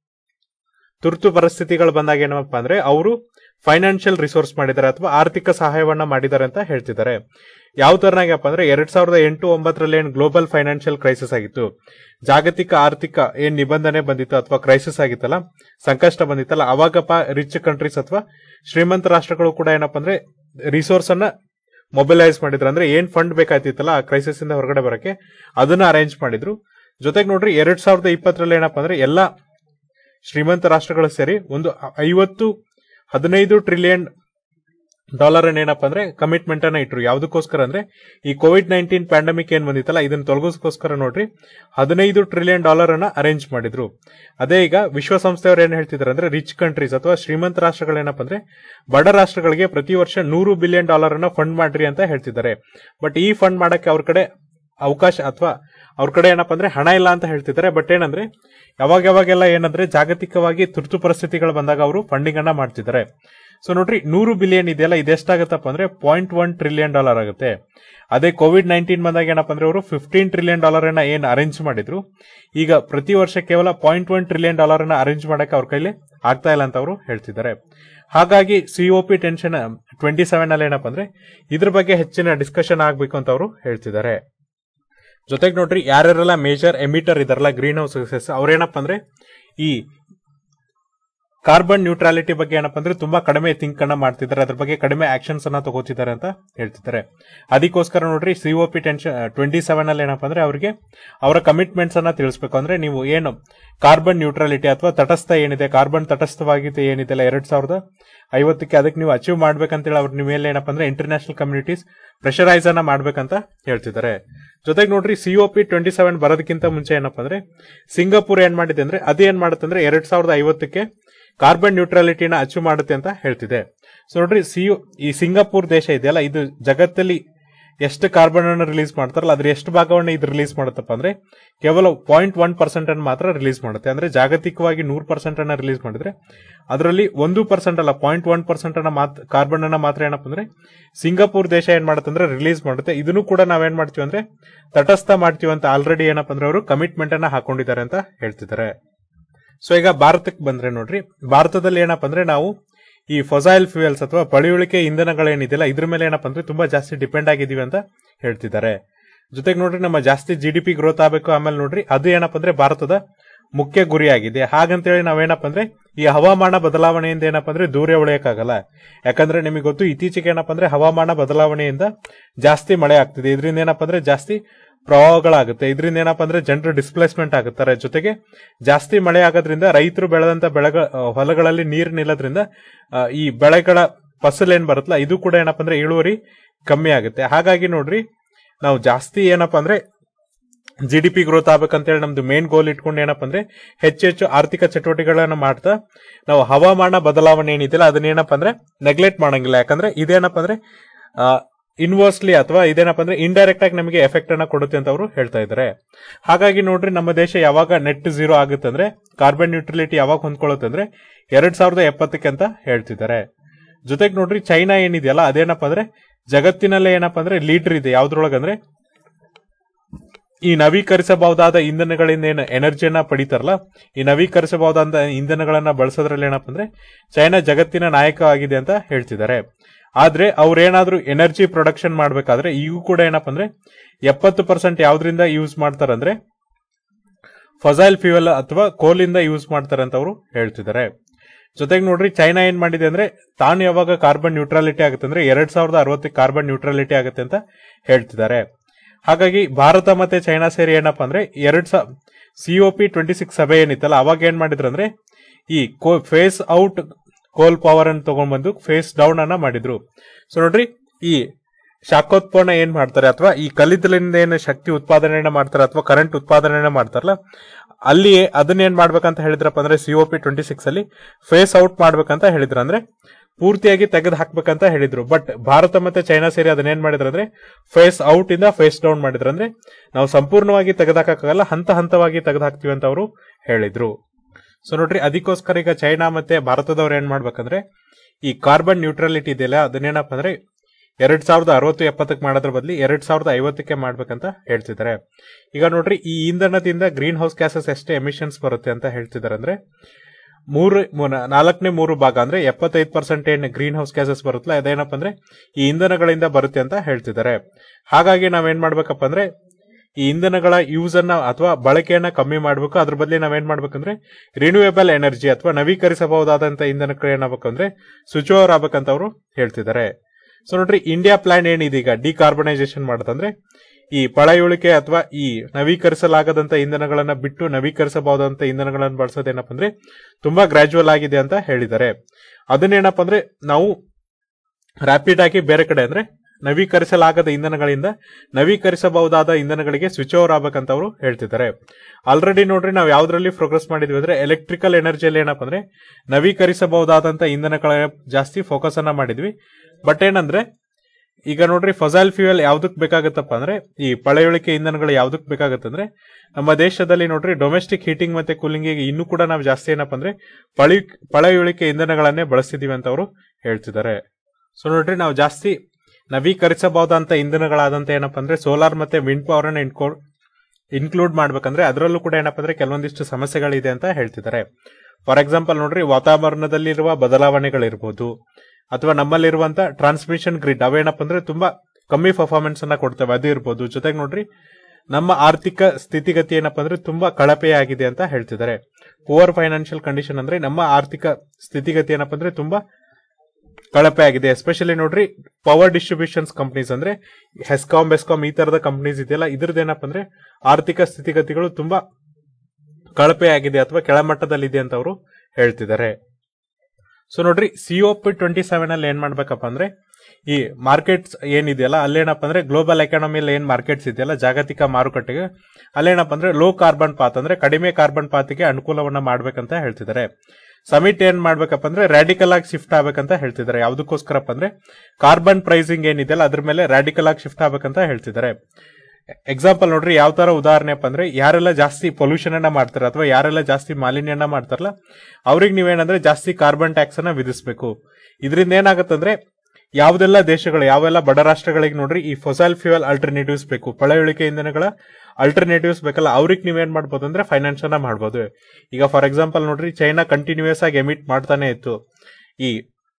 ತುರ್ತು ಪರಿಸ್ಥಿತಿಗಳು ಬಂದಾಗ ಏನಪ್ಪ ಅಂದ್ರೆ ಅವರು ಫೈನಾನ್ಷಿಯಲ್ ರಿಸೋರ್ಸ್ ಮಾಡಿದ್ದಾರೆ ಅಥವಾ ಆರ್ಥಿಕ ಸಹಾಯವನ್ನ ಮಾಡಿದ್ದಾರೆ ಅಂತ ಹೇಳ್ತಿದ್ದಾರೆ ಯಾವ ತರನಾಗಪ್ಪ ಅಂದ್ರೆ ಎರಡ್ ಸಾವಿರದ ಎಂಟು ಒಂಬತ್ತರಲ್ಲಿ ಏನ್ ಗ್ಲೋಬಲ್ ಫೈನಾನ್ಷಿಯಲ್ ಕ್ರೈಸಿಸ್ ಆಗಿತ್ತು ಜಾಗತಿಕ ಆರ್ಥಿಕ ಏನ್ ನಿಬಂಧನೆ ಬಂದಿತ್ತು ಅಥವಾ ಕ್ರೈಸಿಸ್ ಆಗಿತ್ತಲ್ಲ ಸಂಕಷ್ಟ ಬಂದಿತ್ತಲ್ಲ ಅವಾಗಪ್ಪ ರಿಚ್ ಕಂಟ್ರೀಸ್ ಅಥವಾ ಶ್ರೀಮಂತ ರಾಷ್ಟ್ರಗಳು ಕೂಡ ಏನಪ್ಪ ಅಂದ್ರೆ ರಿಸೋರ್ಸ್ ಅನ್ನ ಮೊಬಿಲೈಸ್ ಮಾಡಿದ್ರು ಅಂದ್ರೆ ಏನ್ ಫಂಡ್ ಬೇಕಾಯ್ತಿತ್ತಲ್ಲ ಆ ಕ್ರೈಸಿಸ್ ಇಂದ ಹೊರಗಡೆ ಬರಕ್ಕೆ ಅದನ್ನ ಅರೇಂಜ್ ಮಾಡಿದ್ರು ಜೊತೆಗೆ ನೋಡ್ರಿ ಎರಡ್ ಸಾವಿರದ ಇಪ್ಪತ್ತರಲ್ಲಿ ಏನಪ್ಪ ಅಂದ್ರೆ ಎಲ್ಲಾ ಶ್ರೀಮಂತ ರಾಷ್ಟ್ರಗಳು ಸೇರಿ ಒಂದು ಐವತ್ತು ಹದಿನೈದು ಟ್ರಿಲಿಯನ್ ಡಾಲರ್ ಏನಪ್ಪ ಅಂದ್ರೆ ಕಮಿಟ್ಮೆಂಟ್ ಅನ್ನ ಇಟ್ರು ಯಾವ್ದಕ್ಕೋಸ್ಕರ ಅಂದ್ರೆ ಈ ಕೋವಿಡ್ ನೈನ್ಟೀನ್ ಪ್ಯಾಂಡಮಿಕ್ ಏನ್ ಬಂದಿತ್ತಲ್ಲ ಇದನ್ನ ತೊಲಗಿಸ್ಕೋಸ್ಕರ ನೋಡ್ರಿ ಹದಿನೈದು ಟ್ರಿಲಿಯನ್ ಡಾಲರ್ ಅನ್ನ ಅರೇಂಜ್ ಮಾಡಿದ್ರು ಅದೇ ಈಗ ವಿಶ್ವಸಂಸ್ಥೆಯವರು ಏನ್ ಹೇಳ್ತಿದ್ದಾರೆ ಅಂದ್ರೆ ರಿಚ್ ಕಂಟ್ರೀಸ್ ಅಥವಾ ಶ್ರೀಮಂತ ರಾಷ್ಟ್ರಗಳೇನಪ್ಪ ಅಂದ್ರೆ ಬಡ ರಾಷ್ಟ್ರಗಳಿಗೆ ಪ್ರತಿ ವರ್ಷ ನೂರು ಬಿಲಿಯನ್ ಡಾಲರ್ ಅನ್ನ ಫಂಡ್ ಮಾಡ್ರಿ ಅಂತ ಹೇಳ್ತಿದ್ದಾರೆ ಬಟ್ ಈ ಫಂಡ್ ಮಾಡಕ್ಕೆ ಅವ್ರ ಕಡೆ ಅವಕಾಶ ಅಥವಾ ಅವ್ರ ಕಡೆ ಏನಪ್ಪ ಅಂದ್ರೆ ಹಣ ಇಲ್ಲ ಅಂತ ಹೇಳ್ತಿದ್ದಾರೆ ಬಟ್ ಏನಂದ್ರೆ ಯಾವಾಗ ಯಾವಾಗೆಲ್ಲ ಏನಂದ್ರೆ ಜಾಗತಿಕವಾಗಿ ತುರ್ತು ಪರಿಸ್ಥಿತಿಗಳು ಬಂದಾಗ ಅವರು ಫಂಡಿಂಗ್ ಅನ್ನ ಮಾಡ್ತಿದ್ದಾರೆ ಸೊ ನೋಡ್ರಿ ನೂರು ಬಿಲಿಯನ್ ಇದೆಯಲ್ಲ ಇದೆಷ್ಟಾಗತ್ತಪ್ಪ ಅಂದ್ರೆ ಪಾಯಿಂಟ್ ಒನ್ ಟ್ರಿಲಿಯನ್ ಡಾಲರ್ ಆಗುತ್ತೆ ಅದೇ ಕೋವಿಡ್ ನೈನ್ಟೀನ್ ಬಂದಾಗ ಏನಪ್ಪ ಅಂದ್ರೆ ಅವರು ಫಿಫ್ಟೀನ್ ಟ್ರಿಲಿಯನ್ ಡಾಲರ್ ಅನ್ನ ಏನ್ ಅರೇಂಜ್ ಮಾಡಿದ್ರು ಈಗ ಪ್ರತಿ ವರ್ಷ ಕೇವಲ ಪಾಯಿಂಟ್ ಒನ್ ಟ್ರಿಲಿಯನ್ ಡಾಲರ್ ಅನ್ನ ಅರೇಂಜ್ ಮಾಡಕ್ಕೆ ಅವ್ರ ಕೈಲಿ ಆಗ್ತಾ ಇಲ್ಲ ಅಂತ ಅವರು ಹೇಳ್ತಿದ್ದಾರೆ ಹಾಗಾಗಿ ಸಿಒಪಿ ಟೆನ್ಷನ್ ಟ್ವೆಂಟಿ ಸೆವೆನ್ ಅಲ್ಲಿ ಏನಪ್ಪ ಅಂದ್ರೆ ಇದ್ರ ಬಗ್ಗೆ ಹೆಚ್ಚಿನ ಡಿಸ್ಕಷನ್ ಆಗ್ಬೇಕು ಅಂತ ಅವರು ಹೇಳ್ತಿದ್ದಾರೆ ಜೊತೆಗೆ ನೋಡ್ರಿ ಯಾರ್ಯಾರೆಲ್ಲ ಮೇಜರ್ ಎಮಿಟರ್ ಇದಾರಲ್ಲ ಗ್ರೀನ್ ಹೌಸ್ ಗ್ಯಾಸಸ್ ಅವ್ರೇನಪ್ಪ ಅಂದ್ರೆ ಈ ಕಾರ್ಬನ್ ನ್ಯೂಟ್ರಾಲಿಟಿ ಬಗ್ಗೆ ಏನಪ್ಪ ಅಂದ್ರೆ ತುಂಬಾ ಕಡಿಮೆ ಥಿಂಕ್ ಅನ್ನ ಮಾಡ್ತಿದ್ದಾರೆ ಅದ್ರ ಬಗ್ಗೆ ಕಡಿಮೆ ಆಕ್ಷನ್ಸ್ ಅನ್ನ ತಗೋತಿದ್ದಾರೆ ಅಂತ ಹೇಳ್ತಿದ್ದಾರೆ ಅದಕ್ಕೋಸ್ಕರ ನೋಡ್ರಿ ಸಿಒಪಿ ಟೆನ್ಷನ್ ಟ್ವೆಂಟಿ ಸೆವೆನ್ ಅಲ್ಲಿ ಏನಪ್ಪ ಅಂದ್ರೆ ಅವರಿಗೆ ಅವರ ಕಮಿಟ್ಮೆಂಟ್ಸ್ ಅನ್ನ ತಿಳಿಸ್ಬೇಕು ಅಂದ್ರೆ ನೀವು ಏನು ಕಾರ್ಬನ್ ನ್ಯೂಟ್ರಾಲಿಟಿ ಅಥವಾ ತಟಸ್ಥ ಏನಿದೆ ಕಾರ್ಬನ್ ತಟಸ್ಥವಾಗಿದೆ ಏನಿದೆ ಎರಡ್ ಸಾವಿರದ ಐವತ್ತಕ್ಕೆ ಅದಕ್ಕೆ ನೀವು ಅಚೀವ್ ಮಾಡ್ಬೇಕಂತೇಳಿ ಅವ್ರ ನಿಮ್ಮ ಮೇಲೆ ಏನಪ್ಪ ಅಂದ್ರೆ ಇಂಟರ್ನ್ಯಾಷನಲ್ ಕಮ್ಯುನಿಟೀಸ್ ಪ್ರೆಷರೈಸ್ ಅನ್ನ ಮಾಡ್ಬೇಕಂತ ಹೇಳ್ತಿದ್ದಾರೆ ಜೊತೆಗೆ ನೋಡ್ರಿ ಸಿಒಪಿ ಟ್ವೆಂಟಿ ಸೆವೆನ್ ಬರೋದಕ್ಕಿಂತ ಮುಂಚೆ ಏನಪ್ಪ ಅಂದ್ರೆ ಸಿಂಗಾಪುರ್ ಏನ್ ಮಾಡಿದೆ ಅಂದ್ರೆ ಅದೇನ್ ಮಾಡುತ್ತೆ ಅಂದ್ರೆ ಎರಡ್ ಸಾವಿರದ ಐವತ್ತಕ್ಕೆ ಕಾರ್ಬನ್ ನ್ಯೂಟ್ರಾಲಿಟಿನ ಅಚೀವ್ ಮಾಡುತ್ತೆ ಅಂತ ಹೇಳ್ತಿದೆ ಸೊ ನೋಡ್ರಿ ಸಿ ಈ ಸಿಂಗಾಪುರ್ ದೇಶ ಇದೆಯಲ್ಲ ಇದು ಜಗತ್ತಲ್ಲಿ ಎಷ್ಟು ಕಾರ್ಬನ್ ಅನ್ನು ರಿಲೀಸ್ ಮಾಡ್ತಾರಲ್ಲ ಅದ್ರ ಎಷ್ಟು ಭಾಗವನ್ನ ಇದು ರಿಲೀಸ್ ಮಾಡುತ್ತಪ್ಪ ಅಂದ್ರೆ ಕೇವಲ ಪಾಯಿಂಟ್ ಒನ್ ಪರ್ಸೆಂಟ್ ಅನ್ನು ಮಾತ್ರ ರಿಲೀಸ್ ಮಾಡುತ್ತೆ ಅಂದ್ರೆ ಜಾಗತಿಕವಾಗಿ ನೂರು ಪರ್ಸೆಂಟ್ ಅನ್ನ ರಿಲೀಸ್ ಮಾಡಿದ್ರೆ ಅದರಲ್ಲಿ ಒಂದು ಪರ್ಸೆಂಟ್ ಅಲ್ಲ ಪಾಯಿಂಟ್ ಒನ್ ಪರ್ಸೆಂಟ್ ಅನ್ನ ಮಾತ್ರ ಕಾರ್ಬನ್ ಅನ್ನ ಮಾತ್ರ ಏನಪ್ಪ ಅಂದ್ರೆ ಸಿಂಗಾಪುರ್ ದೇಶ ಏನ್ ಮಾಡುತ್ತೆ ಅಂದ್ರೆ ರಿಲೀಸ್ ಮಾಡುತ್ತೆ ಇದನ್ನು ಕೂಡ ನಾವೇನ್ ಮಾಡ್ತೀವಿ ಅಂದ್ರೆ ತಟಸ್ಥ ಮಾಡ್ತೀವಿ ಅಂತ ಆಲ್ರೆಡಿ ಏನಪ್ಪ ಅಂದ್ರೆ ಅವರು ಕಮಿಟ್ಮೆಂಟ್ ಅನ್ನ ಹಾಕೊಂಡಿದ್ದಾರೆ ಅಂತ ಹೇಳ್ತಿದ್ದಾರೆ ಸೊ ಈಗ ಭಾರತಕ್ಕೆ ಬಂದ್ರೆ ನೋಡ್ರಿ ಭಾರತದಲ್ಲಿ ಏನಪ್ಪ ಅಂದ್ರೆ ನಾವು ಈ ಫೊಸೈಲ್ ಫ್ಯೂಯಲ್ಸ್ ಅಥವಾ ಪಳಿಯುಳಿಕೆ ಇಂಧನಗಳೇನಿದೆಯಲ್ಲ ಇದ್ರ ಮೇಲೆ ಏನಪ್ಪ ಅಂದ್ರೆ ತುಂಬಾ ಜಾಸ್ತಿ ಡಿಪೆಂಡ್ ಆಗಿದೀವಿ ಅಂತ ಹೇಳ್ತಿದ್ದಾರೆ ಜೊತೆಗೆ ನೋಡ್ರಿ ನಮ್ಮ ಜಾಸ್ತಿ ಜಿ ಡಿ ಪಿ ಗ್ರೋತ್ ಆಗಬೇಕು ಆಮೇಲೆ ನೋಡ್ರಿ ಅದು ಏನಪ್ಪ ಅಂದ್ರೆ ಭಾರತದ ಮುಖ್ಯ ಗುರಿಯಾಗಿದೆ ಹಾಗಂತೇಳಿ ನಾವೇನಪ್ಪ ಅಂದ್ರೆ ಈ ಹವಾಮಾನ ಬದಲಾವಣೆಯಿಂದ ಏನಪ್ಪ ಅಂದ್ರೆ ದೂರ ಉಳಿಯಕ್ಕಾಗಲ್ಲ ಯಾಕಂದ್ರೆ ನಿಮಗೆ ಗೊತ್ತು ಇತ್ತೀಚೆಗೆ ಏನಪ್ಪ ಅಂದ್ರೆ ಹವಾಮಾನ ಬದಲಾವಣೆಯಿಂದ ಜಾಸ್ತಿ ಮಳೆ ಆಗ್ತಿದೆ ಇದರಿಂದ ಏನಪ್ಪ ಅಂದ್ರೆ ಜಾಸ್ತಿ ಪ್ರವಾಹಗಳಾಗುತ್ತೆ ಇದರಿಂದ ಏನಪ್ಪ ಅಂದ್ರೆ ಜನರು ಡಿಸ್ಪ್ಲೇಸ್ಮೆಂಟ್ ಆಗುತ್ತಾರೆ ಜೊತೆಗೆ ಜಾಸ್ತಿ ಮಳೆ ಆಗೋದ್ರಿಂದ ರೈತರು ಬೆಳೆದಂತ ಬೆಳೆಗ ಆ, ಹೊಲಗಳಲ್ಲಿ ನೀರು ನಿಲ್ಲೋದ್ರಿಂದ ಆ, ಈ ಬೆಳೆಗಳ ಫಸಲ್ ಏನ್ ಬರುತ್ತಲ್ಲ ಇದು ಕೂಡ ಏನಪ್ಪ ಅಂದ್ರೆ ಇಳುವರಿ ಕಮ್ಮಿ ಆಗುತ್ತೆ ಹಾಗಾಗಿ ನೋಡ್ರಿ ನಾವು ಜಾಸ್ತಿ ಏನಪ್ಪ ಅಂದ್ರೆ ಜಿ ಡಿ ಪಿ ಗ್ರೋತ್ ಆಗ್ಬೇಕಂತೇಳಿ ನಮ್ದು ಮೇನ್ ಗೋಲ್ ಇಟ್ಕೊಂಡು ಏನಪ್ಪ ಅಂದ್ರೆ ಹೆಚ್ಚು ಹೆಚ್ಚು ಆರ್ಥಿಕ ಚಟುವಟಿಕೆಗಳನ್ನ ಮಾಡ್ತಾ ನಾವು ಹವಾಮಾನ ಬದಲಾವಣೆ ಏನಿದೆಯಲ್ಲ ಅದನ್ನೇನಪ್ಪ ಅಂದ್ರೆ ನೆಗ್ಲೆಕ್ಟ್ ಮಾಡಂಗಿಲ್ಲ ಯಾಕಂದ್ರೆ ಇದೇನಪ್ಪ ಅಂದ್ರೆ ಆ, ಇನ್ವರ್ಸ್ಲಿ ಅಥವಾ ಇದೇನಪ್ಪ ಅಂದ್ರೆ ಇಂಡೈರೆಕ್ಟ್ ಆಗಿ ನಮಗೆ ಎಫೆಕ್ಟ್ ಅನ್ನ ಕೊಡುತ್ತೆ ಅಂತ ಅವರು ಹೇಳ್ತಾ ಇದ್ದಾರೆ ಹಾಗಾಗಿ ನೋಡ್ರಿ ನಮ್ಮ ದೇಶ ಯಾವಾಗ ನೆಟ್ ಝೀರೋ ಆಗುತ್ತೆ ಅಂದ್ರೆ ಕಾರ್ಬನ್ ನ್ಯೂಟ್ರಲಿಟಿ ಯಾವಾಗ ಹೊಂದ್ಕೊಳ್ಳುತ್ತೆ ಅಂದ್ರೆ ಎರಡ್ ಸಾವಿರದ ಎಪ್ಪತ್ತಕ್ಕೆ ಅಂತ ಹೇಳ್ತಿದ್ದಾರೆ ಜೊತೆಗೆ ನೋಡ್ರಿ ಚೈನಾ ಏನಿದೆಯಲ್ಲ ಅದೇನಪ್ಪ ಅಂದ್ರೆ ಜಗತ್ತಿನಲ್ಲೇ ಏನಪ್ಪ ಅಂದ್ರೆ ಲೀಡರ್ ಇದೆ ಯಾವ್ದ್ರೊಳಗಂದ್ರೆ ಈ ನವೀಕರಿಸಬಹುದಾದ ಇಂಧನಗಳಿಂದ ಏನು ಎನರ್ಜಿಯನ್ನ ಪಡಿತಾರಲ್ಲ ಈ ನವೀಕರಿಸಬಹುದಾದ ಇಂಧನಗಳನ್ನ ಬಳಸೋದ್ರಲ್ಲಿ ಏನಪ್ಪ ಅಂದ್ರೆ ಚೈನಾ ಜಗತ್ತಿನ ನಾಯಕ ಆಗಿದೆ ಅಂತ ಹೇಳ್ತಿದ್ದಾರೆ ಆದ್ರೆ ಅವ್ರೇನಾದ್ರೂ ಎನರ್ಜಿ ಪ್ರೊಡಕ್ಷನ್ ಮಾಡ್ಬೇಕಾದ್ರೆ ಈಗೂ ಕೂಡ ಏನಪ್ಪ ಅಂದ್ರೆ ಎಪ್ಪತ್ತು ಪರ್ಸೆಂಟ್ ಯಾವ್ದ್ರಿಂದ ಯೂಸ್ ಮಾಡ್ತಾರಂದ್ರೆ ಫಸೈಲ್ ಫ್ಯೂಯಲ್ ಅಥವಾ ಕೋಲಿಂದ ಯೂಸ್ ಮಾಡ್ತಾರೆ ಅಂತ ಅವರು ಹೇಳ್ತಿದ್ದಾರೆ ಜೊತೆಗೆ ನೋಡ್ರಿ ಚೈನಾ ಏನ್ ಮಾಡಿದೆ ಅಂದ್ರೆ ತಾನು ಯಾವಾಗ ಕಾರ್ಬನ್ ನ್ಯೂಟ್ರಾಲಿಟಿ ಆಗುತ್ತೆ ಅಂದ್ರೆ ಎರಡ್ ಸಾವಿರದ ಅರವತ್ತಕ್ಕೆ ಕಾರ್ಬನ್ ನ್ಯೂಟ್ರಾಲಿಟಿ ಆಗುತ್ತೆ ಅಂತ ಹೇಳ್ತಿದ್ದಾರೆ ಹಾಗಾಗಿ ಭಾರತ ಮತ್ತೆ ಚೈನಾ ಸೇರಿ ಏನಪ್ಪಾ ಅಂದ್ರೆ ಎರಡ್ ಸಾ ಸಿಒಪಿ ಟ್ವೆಂಟಿ ಸಿಕ್ಸ್ ಸಭೆ ಏನಿತ್ತಲ್ಲ ಅವಾಗ ಏನ್ ಮಾಡಿದ್ರು ಅಂದ್ರೆ ಈ ಫೇಸ್ ಔಟ್ ಕೋಲ್ ಪವರ್ ಅನ್ನು ತಗೊಂಡ್ಬಂದು ಫೇಸ್ ಡೌನ್ ಅನ್ನ ಮಾಡಿದ್ರು ಸೊ ನೋಡ್ರಿ ಈ ಶಾಖೋತ್ಪನ್ನ ಏನ್ ಮಾಡ್ತಾರೆ ಅಥವಾ ಈ ಕಲ್ಲಿದ್ದಲಿಂದ ಏನು ಶಕ್ತಿ ಉತ್ಪಾದನೆಯನ್ನ ಮಾಡ್ತಾರೆ ಅಥವಾ ಕರೆಂಟ್ ಉತ್ಪಾದನೆಯನ್ನ ಮಾಡ್ತಾರಲ್ಲ ಅಲ್ಲಿ ಅದನ್ನ ಏನ್ ಮಾಡ್ಬೇಕಂತ ಹೇಳಿದ್ರಪ್ಪ ಅಂದ್ರೆ ಸಿಒಪಿ ಟ್ವೆಂಟಿ ಸಿಕ್ಸ್ ಅಲ್ಲಿ ಫೇಸ್ ಔಟ್ ಮಾಡ್ಬೇಕಂತ ಹೇಳಿದ್ರು ಅಂದ್ರೆ ಪೂರ್ತಿಯಾಗಿ ತೆಗೆದು ಹಾಕ್ಬೇಕಂತ ಹೇಳಿದ್ರು ಬಟ್ ಭಾರತ ಮತ್ತೆ ಚೈನಾ ಸೇರಿ ಅದನ್ನ ಏನ್ ಮಾಡಿದ್ರು ಅಂದ್ರೆ ಫೇಸ್ ಔಟ್ ಇಂದ ಫೇಸ್ ಡೌನ್ ಮಾಡಿದ್ರು ಅಂದ್ರೆ ನಾವು ಸಂಪೂರ್ಣವಾಗಿ ತೆಗೆದಾಕಕ್ಕಾಗಲ್ಲ ಹಂತ ಹಂತವಾಗಿ ತೆಗೆದು ಹಾಕ್ತಿವಿ ಅಂತ ಅವರು ಹೇಳಿದ್ರು ಸೊ ನೋಡ್ರಿ ಅದಕ್ಕೋಸ್ಕರ ಈಗ ಚೈನಾ ಮತ್ತೆ ಭಾರತದವ್ರು ಏನ್ ಮಾಡ್ಬೇಕಂದ್ರೆ ಈ ಕಾರ್ಬನ್ ನ್ಯೂಟ್ರಲಿಟಿ ಇದೆಯಲ್ಲ ಅದನ್ನೇನಪ್ಪ ಅಂದ್ರೆ ಎರಡ್ ಸಾವಿರದ ಅರವತ್ತು ಎಪ್ಪತ್ತಕ್ಕೆ ಮಾಡೋದ್ರ ಬದಲಿ ಎರಡ್ ಸಾವಿರದ ಐವತ್ತಕ್ಕೆ ಮಾಡ್ಬೇಕಂತ ಹೇಳ್ತಿದ್ದಾರೆ ಈಗ ನೋಡ್ರಿ ಈ ಇಂಧನದಿಂದ ಗ್ರೀನ್ ಹೌಸ್ ಗ್ಯಾಸಸ್ ಎಷ್ಟೇ ಎಮಿಷನ್ಸ್ ಬರುತ್ತೆ ಅಂತ ಹೇಳ್ತಿದ್ದಾರೆ ಅಂದ್ರೆ ಮೂರು ಮೂರ- ನಾಲ್ಕನೇ ಮೂರು ಭಾಗ ಅಂದ್ರೆ ಎಪ್ಪತ್ತೈದು ಪರ್ಸೆಂಟ್ ಏನ್ ಗ್ರೀನ್ ಹೌಸ್ ಗ್ಯಾಸಸ್ ಬರುತ್ತಲ್ಲ ಅದೇನಪ್ಪ ಅಂದ್ರೆ ಈ ಇಂಧನಗಳಿಂದ ಬರುತ್ತೆ ಅಂತ ಹೇಳ್ತಿದ್ದಾರೆ ಹಾಗಾಗಿ ನಾವೇನ್ ಮಾಡ್ಬೇಕಪ್ಪ ಅಂದ್ರೆ ಈ ಇಂಧನಗಳ ಯೂಸ್ ಅನ್ನ ಅಥವಾ ಬಳಕೆಯನ್ನ ಕಮ್ಮಿ ಮಾಡಬೇಕು ಅದ್ರ ಬದಲಿ ನಾವೇನ್ ಮಾಡ್ಬೇಕಂದ್ರೆ ರಿನ್ಯೂಯಬಲ್ ಎನರ್ಜಿ ಅಥವಾ ನವೀಕರಿಸಬಹುದಾದಂತ ಇಂಧನಕ್ಕೆ ಏನಾಗಬೇಕಂದ್ರೆ ಸ್ವಿಚ್ ಓವರ್ ಆಗ್ಬೇಕಂತ ಅವರು ಹೇಳ್ತಿದ್ದಾರೆ ಸೊ ನೋಡ್ರಿ ಇಂಡಿಯಾ ಪ್ಲಾನ್ ಏನಿದೆ ಈಗ ಡಿಕಾರ್ಬನೈಸೇಷನ್ ಮಾಡೋದಂದ್ರೆ ಈ ಪಳೆಯುಳಿಕೆ ಅಥವಾ ಈ ನವೀಕರಿಸಲಾಗದಂತ ಇಂಧನಗಳನ್ನ ಬಿಟ್ಟು ನವೀಕರಿಸಬಹುದಂತ ಇಂಧನಗಳನ್ನು ಬಳಸೋದೇನಪ್ಪ ಅಂದ್ರೆ ತುಂಬಾ ಗ್ರಾಜುವಲ್ ಆಗಿದೆ ಅಂತ ಹೇಳಿದ್ದಾರೆ ಅದನ್ನೇನಪ್ಪ ಅಂದ್ರೆ ನಾವು ರ್ಯಾಪಿಡ್ ಆಗಿ ಬೇರೆ ಕಡೆ ಅಂದ್ರೆ ನವೀಕರಿಸಲಾಗದ ಇಂಧನಗಳಿಂದ ನವೀಕರಿಸಬಹುದಾದ ಇಂಧನಗಳಿಗೆ ಸ್ವಿಚ್ ಓವರ್ ಆಗ್ಬೇಕಂತ ಅವರು ಹೇಳ್ತಿದ್ದಾರೆ ಆಲ್ರೆಡಿ ನೋಡ್ರಿ ನಾವು ಯಾವ್ದ್ರಲ್ಲಿ ಪ್ರೋಗ್ರೆಸ್ ಮಾಡಿದ್ವಿ ಅಂದ್ರೆ ಎಲೆಕ್ಟ್ರಿಕಲ್ ಎನರ್ಜಿಯಲ್ಲಿ ಏನಪ್ಪ ಅಂದ್ರೆ ನವೀಕರಿಸಬಹುದಾದಂತ ಇಂಧನಗಳ ಜಾಸ್ತಿ ಫೋಕಸ್ ಅನ್ನ ಮಾಡಿದ್ವಿ ಬಟ್ ಏನಂದ್ರೆ ಈಗ ನೋಡ್ರಿ ಫಸೈಲ್ ಫ್ಯೂಯಲ್ ಯಾವ್ದಕ್ ಬೇಕಾಗತ್ತಪ್ಪ ಅಂದ್ರೆ ಈ ಪಳೆಯುಳಿಕೆ ಇಂಧನಗಳು ಯಾವ್ದಕ್ ಬೇಕಾಗತ್ತಂದ್ರೆ ನಮ್ಮ ದೇಶದಲ್ಲಿ ನೋಡ್ರಿ ಡೊಮೆಸ್ಟಿಕ್ ಹೀಟಿಂಗ್ ಮತ್ತೆ ಕೂಲಿಂಗ್ ಇನ್ನೂ ಕೂಡ ನಾವು ಜಾಸ್ತಿ ಏನಪ್ಪ ಅಂದ್ರೆ ಪಳಿ ಪಳೆಯುಳಿಕೆ ಇಂಧನಗಳನ್ನೇ ಬಳಸ್ತಿದೀವಿ ಅಂತ ಅವರು ಹೇಳ್ತಿದ್ದಾರೆ ಸೊ ನೋಡ್ರಿ ನಾವು ಜಾಸ್ತಿ ನವೀಕರಿಸಬಹುದಂತ ಇಂಧನಗಳಾದಂತ ಏನಪ್ಪ ಅಂದ್ರೆ ಸೋಲಾರ್ ಮತ್ತೆ ವಿಂಡ್ ಪವರ್ ಅನ್ನ ಇನ್ಕೋ ಇನ್ಕ್ಲೂಡ್ ಮಾಡ್ಬೇಕಂದ್ರೆ ಅದರಲ್ಲೂ ಕೂಡ ಏನಪ್ಪ ಅಂದ್ರೆ ಕೆಲವೊಂದಿಷ್ಟು ಸಮಸ್ಯೆಗಳಿದೆ ಅಂತ ಹೇಳ್ತಿದ್ದಾರೆ ಫಾರ್ ಎಕ್ಸಾಂಪಲ್ ನೋಡ್ರಿ ವಾತಾವರಣದಲ್ಲಿರುವ ಬದಲಾವಣೆಗಳಿರ್ಬೋದು ಅಥವಾ ನಮ್ಮಲ್ಲಿರುವಂತ ಟ್ರಾನ್ಸ್ಮಿಷನ್ ಗ್ರಿಡ್ ಅವೇನಪ್ಪ ಅಂದ್ರೆ ತುಂಬಾ ಕಮ್ಮಿ ಪರ್ಫಾರ್ಮೆನ್ಸ್ ಅನ್ನ ಕೊಡ್ತವೆ ಅದು ಇರ್ಬೋದು ಜೊತೆಗೆ ನೋಡ್ರಿ ನಮ್ಮ ಆರ್ಥಿಕ ಸ್ಥಿತಿಗತಿ ಏನಪ್ಪ ಅಂದ್ರೆ ತುಂಬಾ ಕಳಪೆಯಾಗಿದೆ ಅಂತ ಹೇಳ್ತಿದ್ದಾರೆ ಪುವರ್ ಫೈನಾನ್ಷಿಯಲ್ ಕಂಡೀಷನ್ ಅಂದ್ರೆ ನಮ್ಮ ಆರ್ಥಿಕ ಸ್ಥಿತಿಗತಿ ಏನಪ್ಪ ಅಂದ್ರೆ ತುಂಬಾ ಕಳಪೆ ಆಗಿದೆ ಎಸ್ಪೆಷಲಿ ನೋಡ್ರಿ ಪವರ್ ಡಿಸ್ಟ್ರಿಬ್ಯೂಷನ್ಸ್ ಕಂಪ್ನೀಸ್ ಅಂದ್ರೆ ಹೆಸ್ಕಾಂ ಬೆಸ್ಕಾಂ ಈ ತರದ ಕಂಪ್ನೀಸ್ ಇದೆಯಲ್ಲ ಇದ್ರದ್ದು ಏನಪ್ಪ ಅಂದ್ರೆ ಆರ್ಥಿಕ ಸ್ಥಿತಿಗತಿಗಳು ತುಂಬಾ ಕಳಪೆ ಆಗಿದೆ ಅಥವಾ ಕೆಳಮಟ್ಟದಲ್ಲಿದೆ ಅಂತ ಅವರು ಹೇಳ್ತಿದ್ದಾರೆ ಸೊ ನೋಡ್ರಿ ಸಿಒಪಿ ಟ್ವೆಂಟಿ ಸೆವೆನ್ ಅಲ್ಲಿ ಏನ್ ಮಾಡ್ಬೇಕಪ್ಪ ಅಂದ್ರೆ ಈ ಮಾರ್ಕೆಟ್ಸ್ ಏನಿದೆಯಲ್ಲ ಅಲ್ಲೇನಪ್ಪ ಅಂದ್ರೆ ಗ್ಲೋಬಲ್ ಎಕಾನಮಿಯಲ್ಲಿ ಏನ್ ಮಾರ್ಕೆಟ್ಸ್ ಇದೆಯಲ್ಲ ಜಾಗತಿಕ ಮಾರುಕಟ್ಟೆಗೆ ಅಲ್ಲೇನಪ್ಪ ಅಂದ್ರೆ ಲೋ ಕಾರ್ಬನ್ ಪಾತ್ ಅಂದ್ರೆ ಕಡಿಮೆ ಕಾರ್ಬನ್ ಪಾತಿಗೆ ಅನುಕೂಲವನ್ನ ಮಾಡ್ಬೇಕಂತ ಹೇಳ್ತಿದ್ದಾರೆ ಸಮಿಟ್ ಏನ್ ಮಾಡ್ಬೇಕಪ್ಪ ಅಂದ್ರೆ ರಾಡಿಕಲ್ ಆಗಿ ಶಿಫ್ಟ್ ಆಗ್ಬೇಕಂತ ಹೇಳ್ತಿದ್ದಾರೆ ಯಾವ್ದಕ್ಕೋಸ್ಕರಪ್ಪ ಅಂದ್ರೆ ಕಾರ್ಬನ್ ಪ್ರೈಸಿಂಗ್ ಏನಿದೆಯಲ್ಲ ಅದ್ರ ಮೇಲೆ ರಾಡಿಕಲ್ ಆಗಿ ಶಿಫ್ಟ್ ಆಗ್ಬೇಕಂತ ಹೇಳ್ತಿದ್ದಾರೆ ಎಕ್ಸಾಂಪಲ್ ನೋಡ್ರಿ ಯಾವ ತರ ಉದಾಹರಣೆಪ್ಪ ಅಂದ್ರೆ ಯಾರೆಲ್ಲ ಜಾಸ್ತಿ ಪೊಲ್ಯೂಷನ್ ಅನ್ನ ಮಾಡ್ತಾರೆ ಅಥವಾ ಯಾರೆಲ್ಲ ಜಾಸ್ತಿ ಮಾಲಿನ್ಯನ ಮಾಡ್ತಾರಲ್ಲ ಅವ್ರಿಗೆ ನೀವೇನಂದ್ರೆ ಜಾಸ್ತಿ ಕಾರ್ಬನ್ ಟ್ಯಾಕ್ಸ್ ಅನ್ನ ವಿಧಿಸಬೇಕು ಇದರಿಂದ ಏನಾಗುತ್ತಂದ್ರೆ ಯಾವ್ದೆಲ್ಲ ದೇಶಗಳು ಯಾವೆಲ್ಲ ಬಡ ರಾಷ್ಟ್ರಗಳಿಗೆ ನೋಡ್ರಿ ಈ ಫೊಸೈಲ್ ಫ್ಯೂಯಲ್ ಅಲ್ಟರ್ನೇಟಿವ್ಸ್ ಬೇಕು ಪಳೆಯುಳಿಕೆ ಇಂಧನಗಳ ಅಲ್ಟರ್ನೇಟಿವ್ಸ್ ಬೇಕಲ್ಲ ಅವ್ರಿಗೆ ನೀವೇನ್ ಮಾಡ್ಬೋದು ಅಂದ್ರೆ ಫೈನಾನ್ಸ್ ಅನ್ನ ಮಾಡ್ಬೋದು ಈಗ ಫಾರ್ ಎಕ್ಸಾಂಪಲ್ ನೋಡ್ರಿ ಚೈನಾ ಕಂಟಿನ್ಯೂಸ್ ಆಗಿ ಎಮಿಟ್ ಮಾಡ್ತಾನೆ ಇತ್ತು ಈ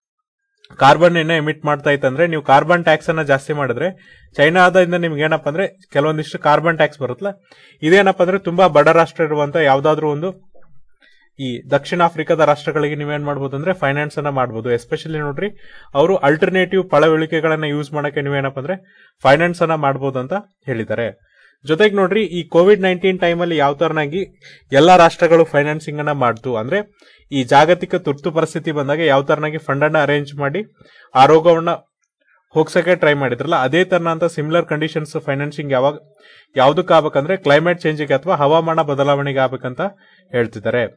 ಕಾರ್ಬನ್ ಏನ ಎಮಿಟ್ ಮಾಡ್ತಾ ಇತ್ತಂದ್ರೆ ನೀವು ಕಾರ್ಬನ್ ಟ್ಯಾಕ್ಸ್ ಅನ್ನ ಜಾಸ್ತಿ ಮಾಡಿದ್ರೆ ಚೈನಾದಿಂದ ನಿಮ್ಗೆ ಏನಪ್ಪ ಅಂದ್ರೆ ಕೆಲವೊಂದಿಷ್ಟು ಕಾರ್ಬನ್ ಟ್ಯಾಕ್ಸ್ ಬರುತ್ತಲ್ಲ ಇದೇನಪ್ಪ ಅಂದ್ರೆ ತುಂಬಾ ಬಡ ರಾಷ್ಟ್ರ ಇರುವಂತ ಯಾವ್ದಾದ್ರು ಒಂದು ಈ ದಕ್ಷಿಣ ಆಫ್ರಿಕಾದ ರಾಷ್ಟ್ರಗಳಿಗೆ ನೀವೇನ್ ಮಾಡ್ಬೋದು ಅಂದ್ರೆ ಫೈನಾನ್ಸ್ ಅನ್ನ ಮಾಡ್ಬೋದು ಎಸ್ಪೆಷಲಿ ನೋಡ್ರಿ ಅವರು ಅಲ್ಟರ್ನೇಟಿವ್ ಪಳವಳಿಕೆಗಳನ್ನ ಯೂಸ್ ಮಾಡಕ್ಕೆ ನೀವೇನಪ್ಪ ಅಂದ್ರೆ ಫೈನಾನ್ಸ್ ಅನ್ನ ಮಾಡ್ಬೋದು ಅಂತ ಹೇಳಿದ್ದಾರೆ ಜೊತೆಗೆ ನೋಡ್ರಿ ಈ ಕೋವಿಡ್ ನೈನ್ಟೀನ್ ಟೈಮಲ್ಲಿ ಯಾವ ತರನಾಗಿ ಎಲ್ಲಾ ರಾಷ್ಟ್ರಗಳು ಫೈನಾನ್ಸಿಂಗ್ ಅನ್ನ ಮಾಡ್ತು ಅಂದ್ರೆ ಈ ಜಾಗತಿಕ ತುರ್ತು ಪರಿಸ್ಥಿತಿ ಬಂದಾಗ ಯಾವ ತರನಾಗಿ ಫಂಡ್ ಅನ್ನ ಅರೇಂಜ್ ಮಾಡಿ ಆ ರೋಗವನ್ನ ಹೋಗ್ಸಕ್ಕೆ ಟ್ರೈ ಮಾಡಿದ್ರಲ್ಲ ಅದೇ ತರನಂತ ಸಿಮಿಲರ್ ಕಂಡೀಷನ್ಸ್ ಫೈನಾನ್ಸಿಂಗ್ ಯಾವಾಗ ಯಾವ್ದಕ್ಕೆ ಆಗ್ಬೇಕಂದ್ರೆ ಕ್ಲೈಮೇಟ್ ಚೇಂಜಿಗೆ ಅಥವಾ ಹವಾಮಾನ ಬದಲಾವಣೆಗೆ ಆಗ್ಬೇಕಂತ ಹೇಳ್ತಿದ್ದಾರೆ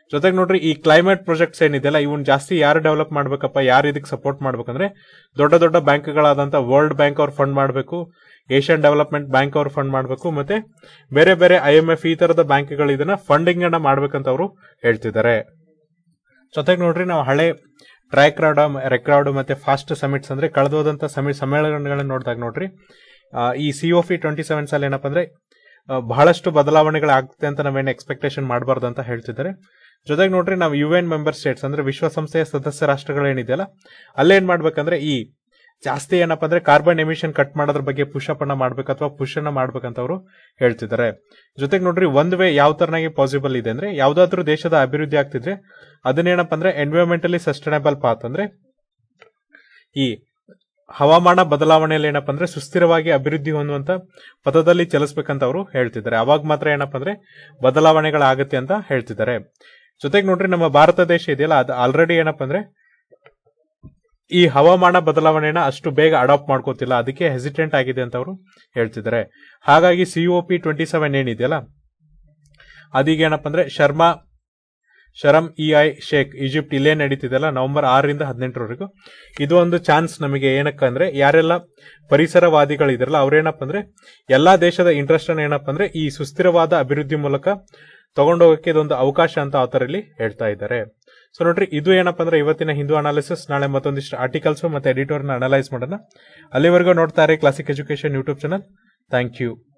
ಜೊತೆಗೆ ನೋಡ್ರಿ ಈ ಕ್ಲೈಮೇಟ್ ಪ್ರಾಜೆಕ್ಟ್ಸ್ ಏನಿದೆಯಲ್ಲ ಇವನ್ ಜಾಸ್ತಿ ಯಾರು ಡೆವಲಪ್ ಮಾಡ್ಬೇಕಪ್ಪ ಯಾರು ಇದಕ್ಕೆ ಸಪೋರ್ಟ್ ಮಾಡ್ಬೇಕಂದ್ರೆ ದೊಡ್ಡ ದೊಡ್ಡ ಬ್ಯಾಂಕ್ಗಳಾದಂತ ವರ್ಲ್ಡ್ ಬ್ಯಾಂಕ್ ಅವ್ರು ಫಂಡ್ ಮಾಡಬೇಕು ಏಷ್ಯನ್ ಡೆವಲಪ್ಮೆಂಟ್ ಬ್ಯಾಂಕ್ ಅವ್ರು ಫಂಡ್ ಮಾಡಬೇಕು ಮತ್ತೆ ಬೇರೆ ಬೇರೆ ಐ ಎಂ ಎಫ್ ಈ ತರದ ಬ್ಯಾಂಕ್ಗಳು ಇದನ್ನ ಫಂಡಿಂಗ್ ಅನ್ನ ಮಾಡ್ಬೇಕಂತ ಅವರು ಹೇಳ್ತಿದ್ದಾರೆ ಜೊತೆಗೆ ನೋಡ್ರಿ ನಾವು ಹಳೆ ಟ್ರ್ಯಾಕ್ ರಾಡ್ ರೆಕ್ರಾರ್ಡ್ ಮತ್ತೆ ಫಾಸ್ಟ್ ಸಮಿಟ್ಸ್ ಅಂದ್ರೆ ಕಳೆದೋದಂತ ಸಮಿ ಸಮ್ಮೇಳನಗಳನ್ನ ನೋಡಿದಾಗ ನೋಡ್ರಿ ಆ, ಈ C O P twenty seven ಸಾಲ ಏನಪ್ಪ ಅಂದ್ರೆ ಆ, ಬಹಳಷ್ಟು ಬದಲಾವಣೆಗಳಾಗುತ್ತೆ ಅಂತ ನಾವೇನು ಎಕ್ಸ್ಪೆಕ್ಟೇಷನ್ ಮಾಡಬಾರ್ದು ಅಂತ ಹೇಳ್ತಿದ್ದಾರೆ ಜೊತೆಗೆ ನೋಡ್ರಿ ನಾವು ಯು ಎನ್ ಮೆಂಬರ್ ಸ್ಟೇಟ್ಸ್ ಅಂದ್ರೆ ವಿಶ್ವಸಂಸ್ಥೆಯ ಸದಸ್ಯ ರಾಷ್ಟ್ರಗಳೇನಿದೆಯಲ್ಲ ಅಲ್ಲೇನ್ ಮಾಡ್ಬೇಕಂದ್ರೆ ಈ ಜಾಸ್ತಿ ಏನಪ್ಪ ಅಂದ್ರೆ ಕಾರ್ಬನ್ ಎಮಿಷನ್ ಕಟ್ ಮಾಡೋದ್ರ ಬಗ್ಗೆ ಪುಷ್ ಅಪ್ ಅನ್ನ ಮಾಡ್ಬೇಕು ಅಥವಾ ಪುಷ್ ಅನ್ನ ಮಾಡ್ಬೇಕಂತ ಅವರು ಹೇಳ್ತಿದ್ದಾರೆ ಜೊತೆಗೆ ನೋಡ್ರಿ ಒಂದ್ ವೇ ಯಾವ ತರನಾಗಿ ಪಾಸಿಬಲ್ ಇದೆ ಅಂದ್ರೆ ಯಾವ್ದಾದ್ರು ದೇಶದ ಅಭಿವೃದ್ಧಿ ಆಗ್ತಿದ್ರೆ ಅದನ್ನೇನಪ್ಪ ಅಂದ್ರೆ ಎನ್ವಿರಾನ್ಮೆಂಟಲಿ ಸಸ್ಟೈನಬಲ್ ಪಾತ್ ಅಂದ್ರೆ ಈ ಹವಾಮಾನ ಬದಲಾವಣೆಯಲ್ಲಿ ಏನಪ್ಪ ಅಂದ್ರೆ ಸುಸ್ಥಿರವಾಗಿ ಅಭಿವೃದ್ಧಿ ಹೊಂದುವಂತ ಪಥದಲ್ಲಿ ಚಲಿಸ್ಬೇಕಂತ ಅವರು ಹೇಳ್ತಿದ್ದಾರೆ ಅವಾಗ ಮಾತ್ರ ಏನಪ್ಪ ಅಂದ್ರೆ ಬದಲಾವಣೆಗಳಾಗುತ್ತೆ ಅಂತ ಹೇಳ್ತಿದ್ದಾರೆ ಜೊತೆಗೆ ನೋಡ್ರಿ ನಮ್ಮ ಭಾರತ ದೇಶ ಇದೆಯಲ್ಲ ಅದು ಆಲ್ರೆಡಿ ಏನಪ್ಪ ಅಂದ್ರೆ ಈ ಹವಾಮಾನ ಬದಲಾವಣೆನ ಅಷ್ಟು ಬೇಗ ಅಡಾಪ್ಟ್ ಮಾಡ್ಕೋತಿಲ್ಲ ಅದಕ್ಕೆ ಹೆಸಿಟೆಂಟ್ ಆಗಿದೆ ಅಂತ ಅವರು ಹೇಳ್ತಿದ್ದಾರೆ ಹಾಗಾಗಿ ಸಿಒ ಪಿ ಟ್ವೆಂಟಿ ಸೆವೆನ್ ಏನಿದೆಯಲ್ಲ ಅದೀಗ ಏನಪ್ಪ ಅಂದ್ರೆ ಶರ್ಮಾ ಶರಮ್ ಇ ಐ ಶೇಖ್ ಈಜಿಪ್ಟ್ ಇಲ್ಲೇ ನಡೀತಿದೆಯಲ್ಲ ನವೆಂಬರ್ ಆರರಿಂದ ಹದಿನೆಂಟರವರೆಗೂ ಇದು ಒಂದು ಚಾನ್ಸ್ ನಮಗೆ ಏನಕ್ಕಂದ್ರೆ ಯಾರೆಲ್ಲ ಪರಿಸರವಾದಿಗಳಿದಾರಲ್ಲ ಅವ್ರೇನಪ್ಪ ಅಂದ್ರೆ ಎಲ್ಲಾ ದೇಶದ ಇಂಟ್ರೆಸ್ಟ್ ಅನ್ನ ಏನಪ್ಪ ಅಂದ್ರೆ ಈ ಸುಸ್ಥಿರವಾದ ಅಭಿವೃದ್ಧಿ ಮೂಲಕ ತಗೊಂಡೋಗಕ್ಕೆ ಇದೊಂದು ಅವಕಾಶ ಅಂತ ಅವರಲ್ಲಿ ಹೇಳ್ತಾ ಇದ್ದಾರೆ ಸೊ ನೋಡ್ರಿ ಇದು ಏನಪ್ಪ ಅಂದ್ರೆ ಇವತ್ತಿನ ಹಿಂದೂ ಅನಾಲಿಸಿಸ್ ನಾಳೆ ಮತ್ತೊಂದಿಷ್ಟು ಆರ್ಟಿಕಲ್ಸ್ ಮತ್ತೆ ಎಡಿಟೋರ್ನ ಅನಲೈಸ್ ಮಾಡೋಣ ಅಲ್ಲಿವರೆಗೂ ನೋಡ್ತಾ ಇರಿ classic education YouTube channel thank you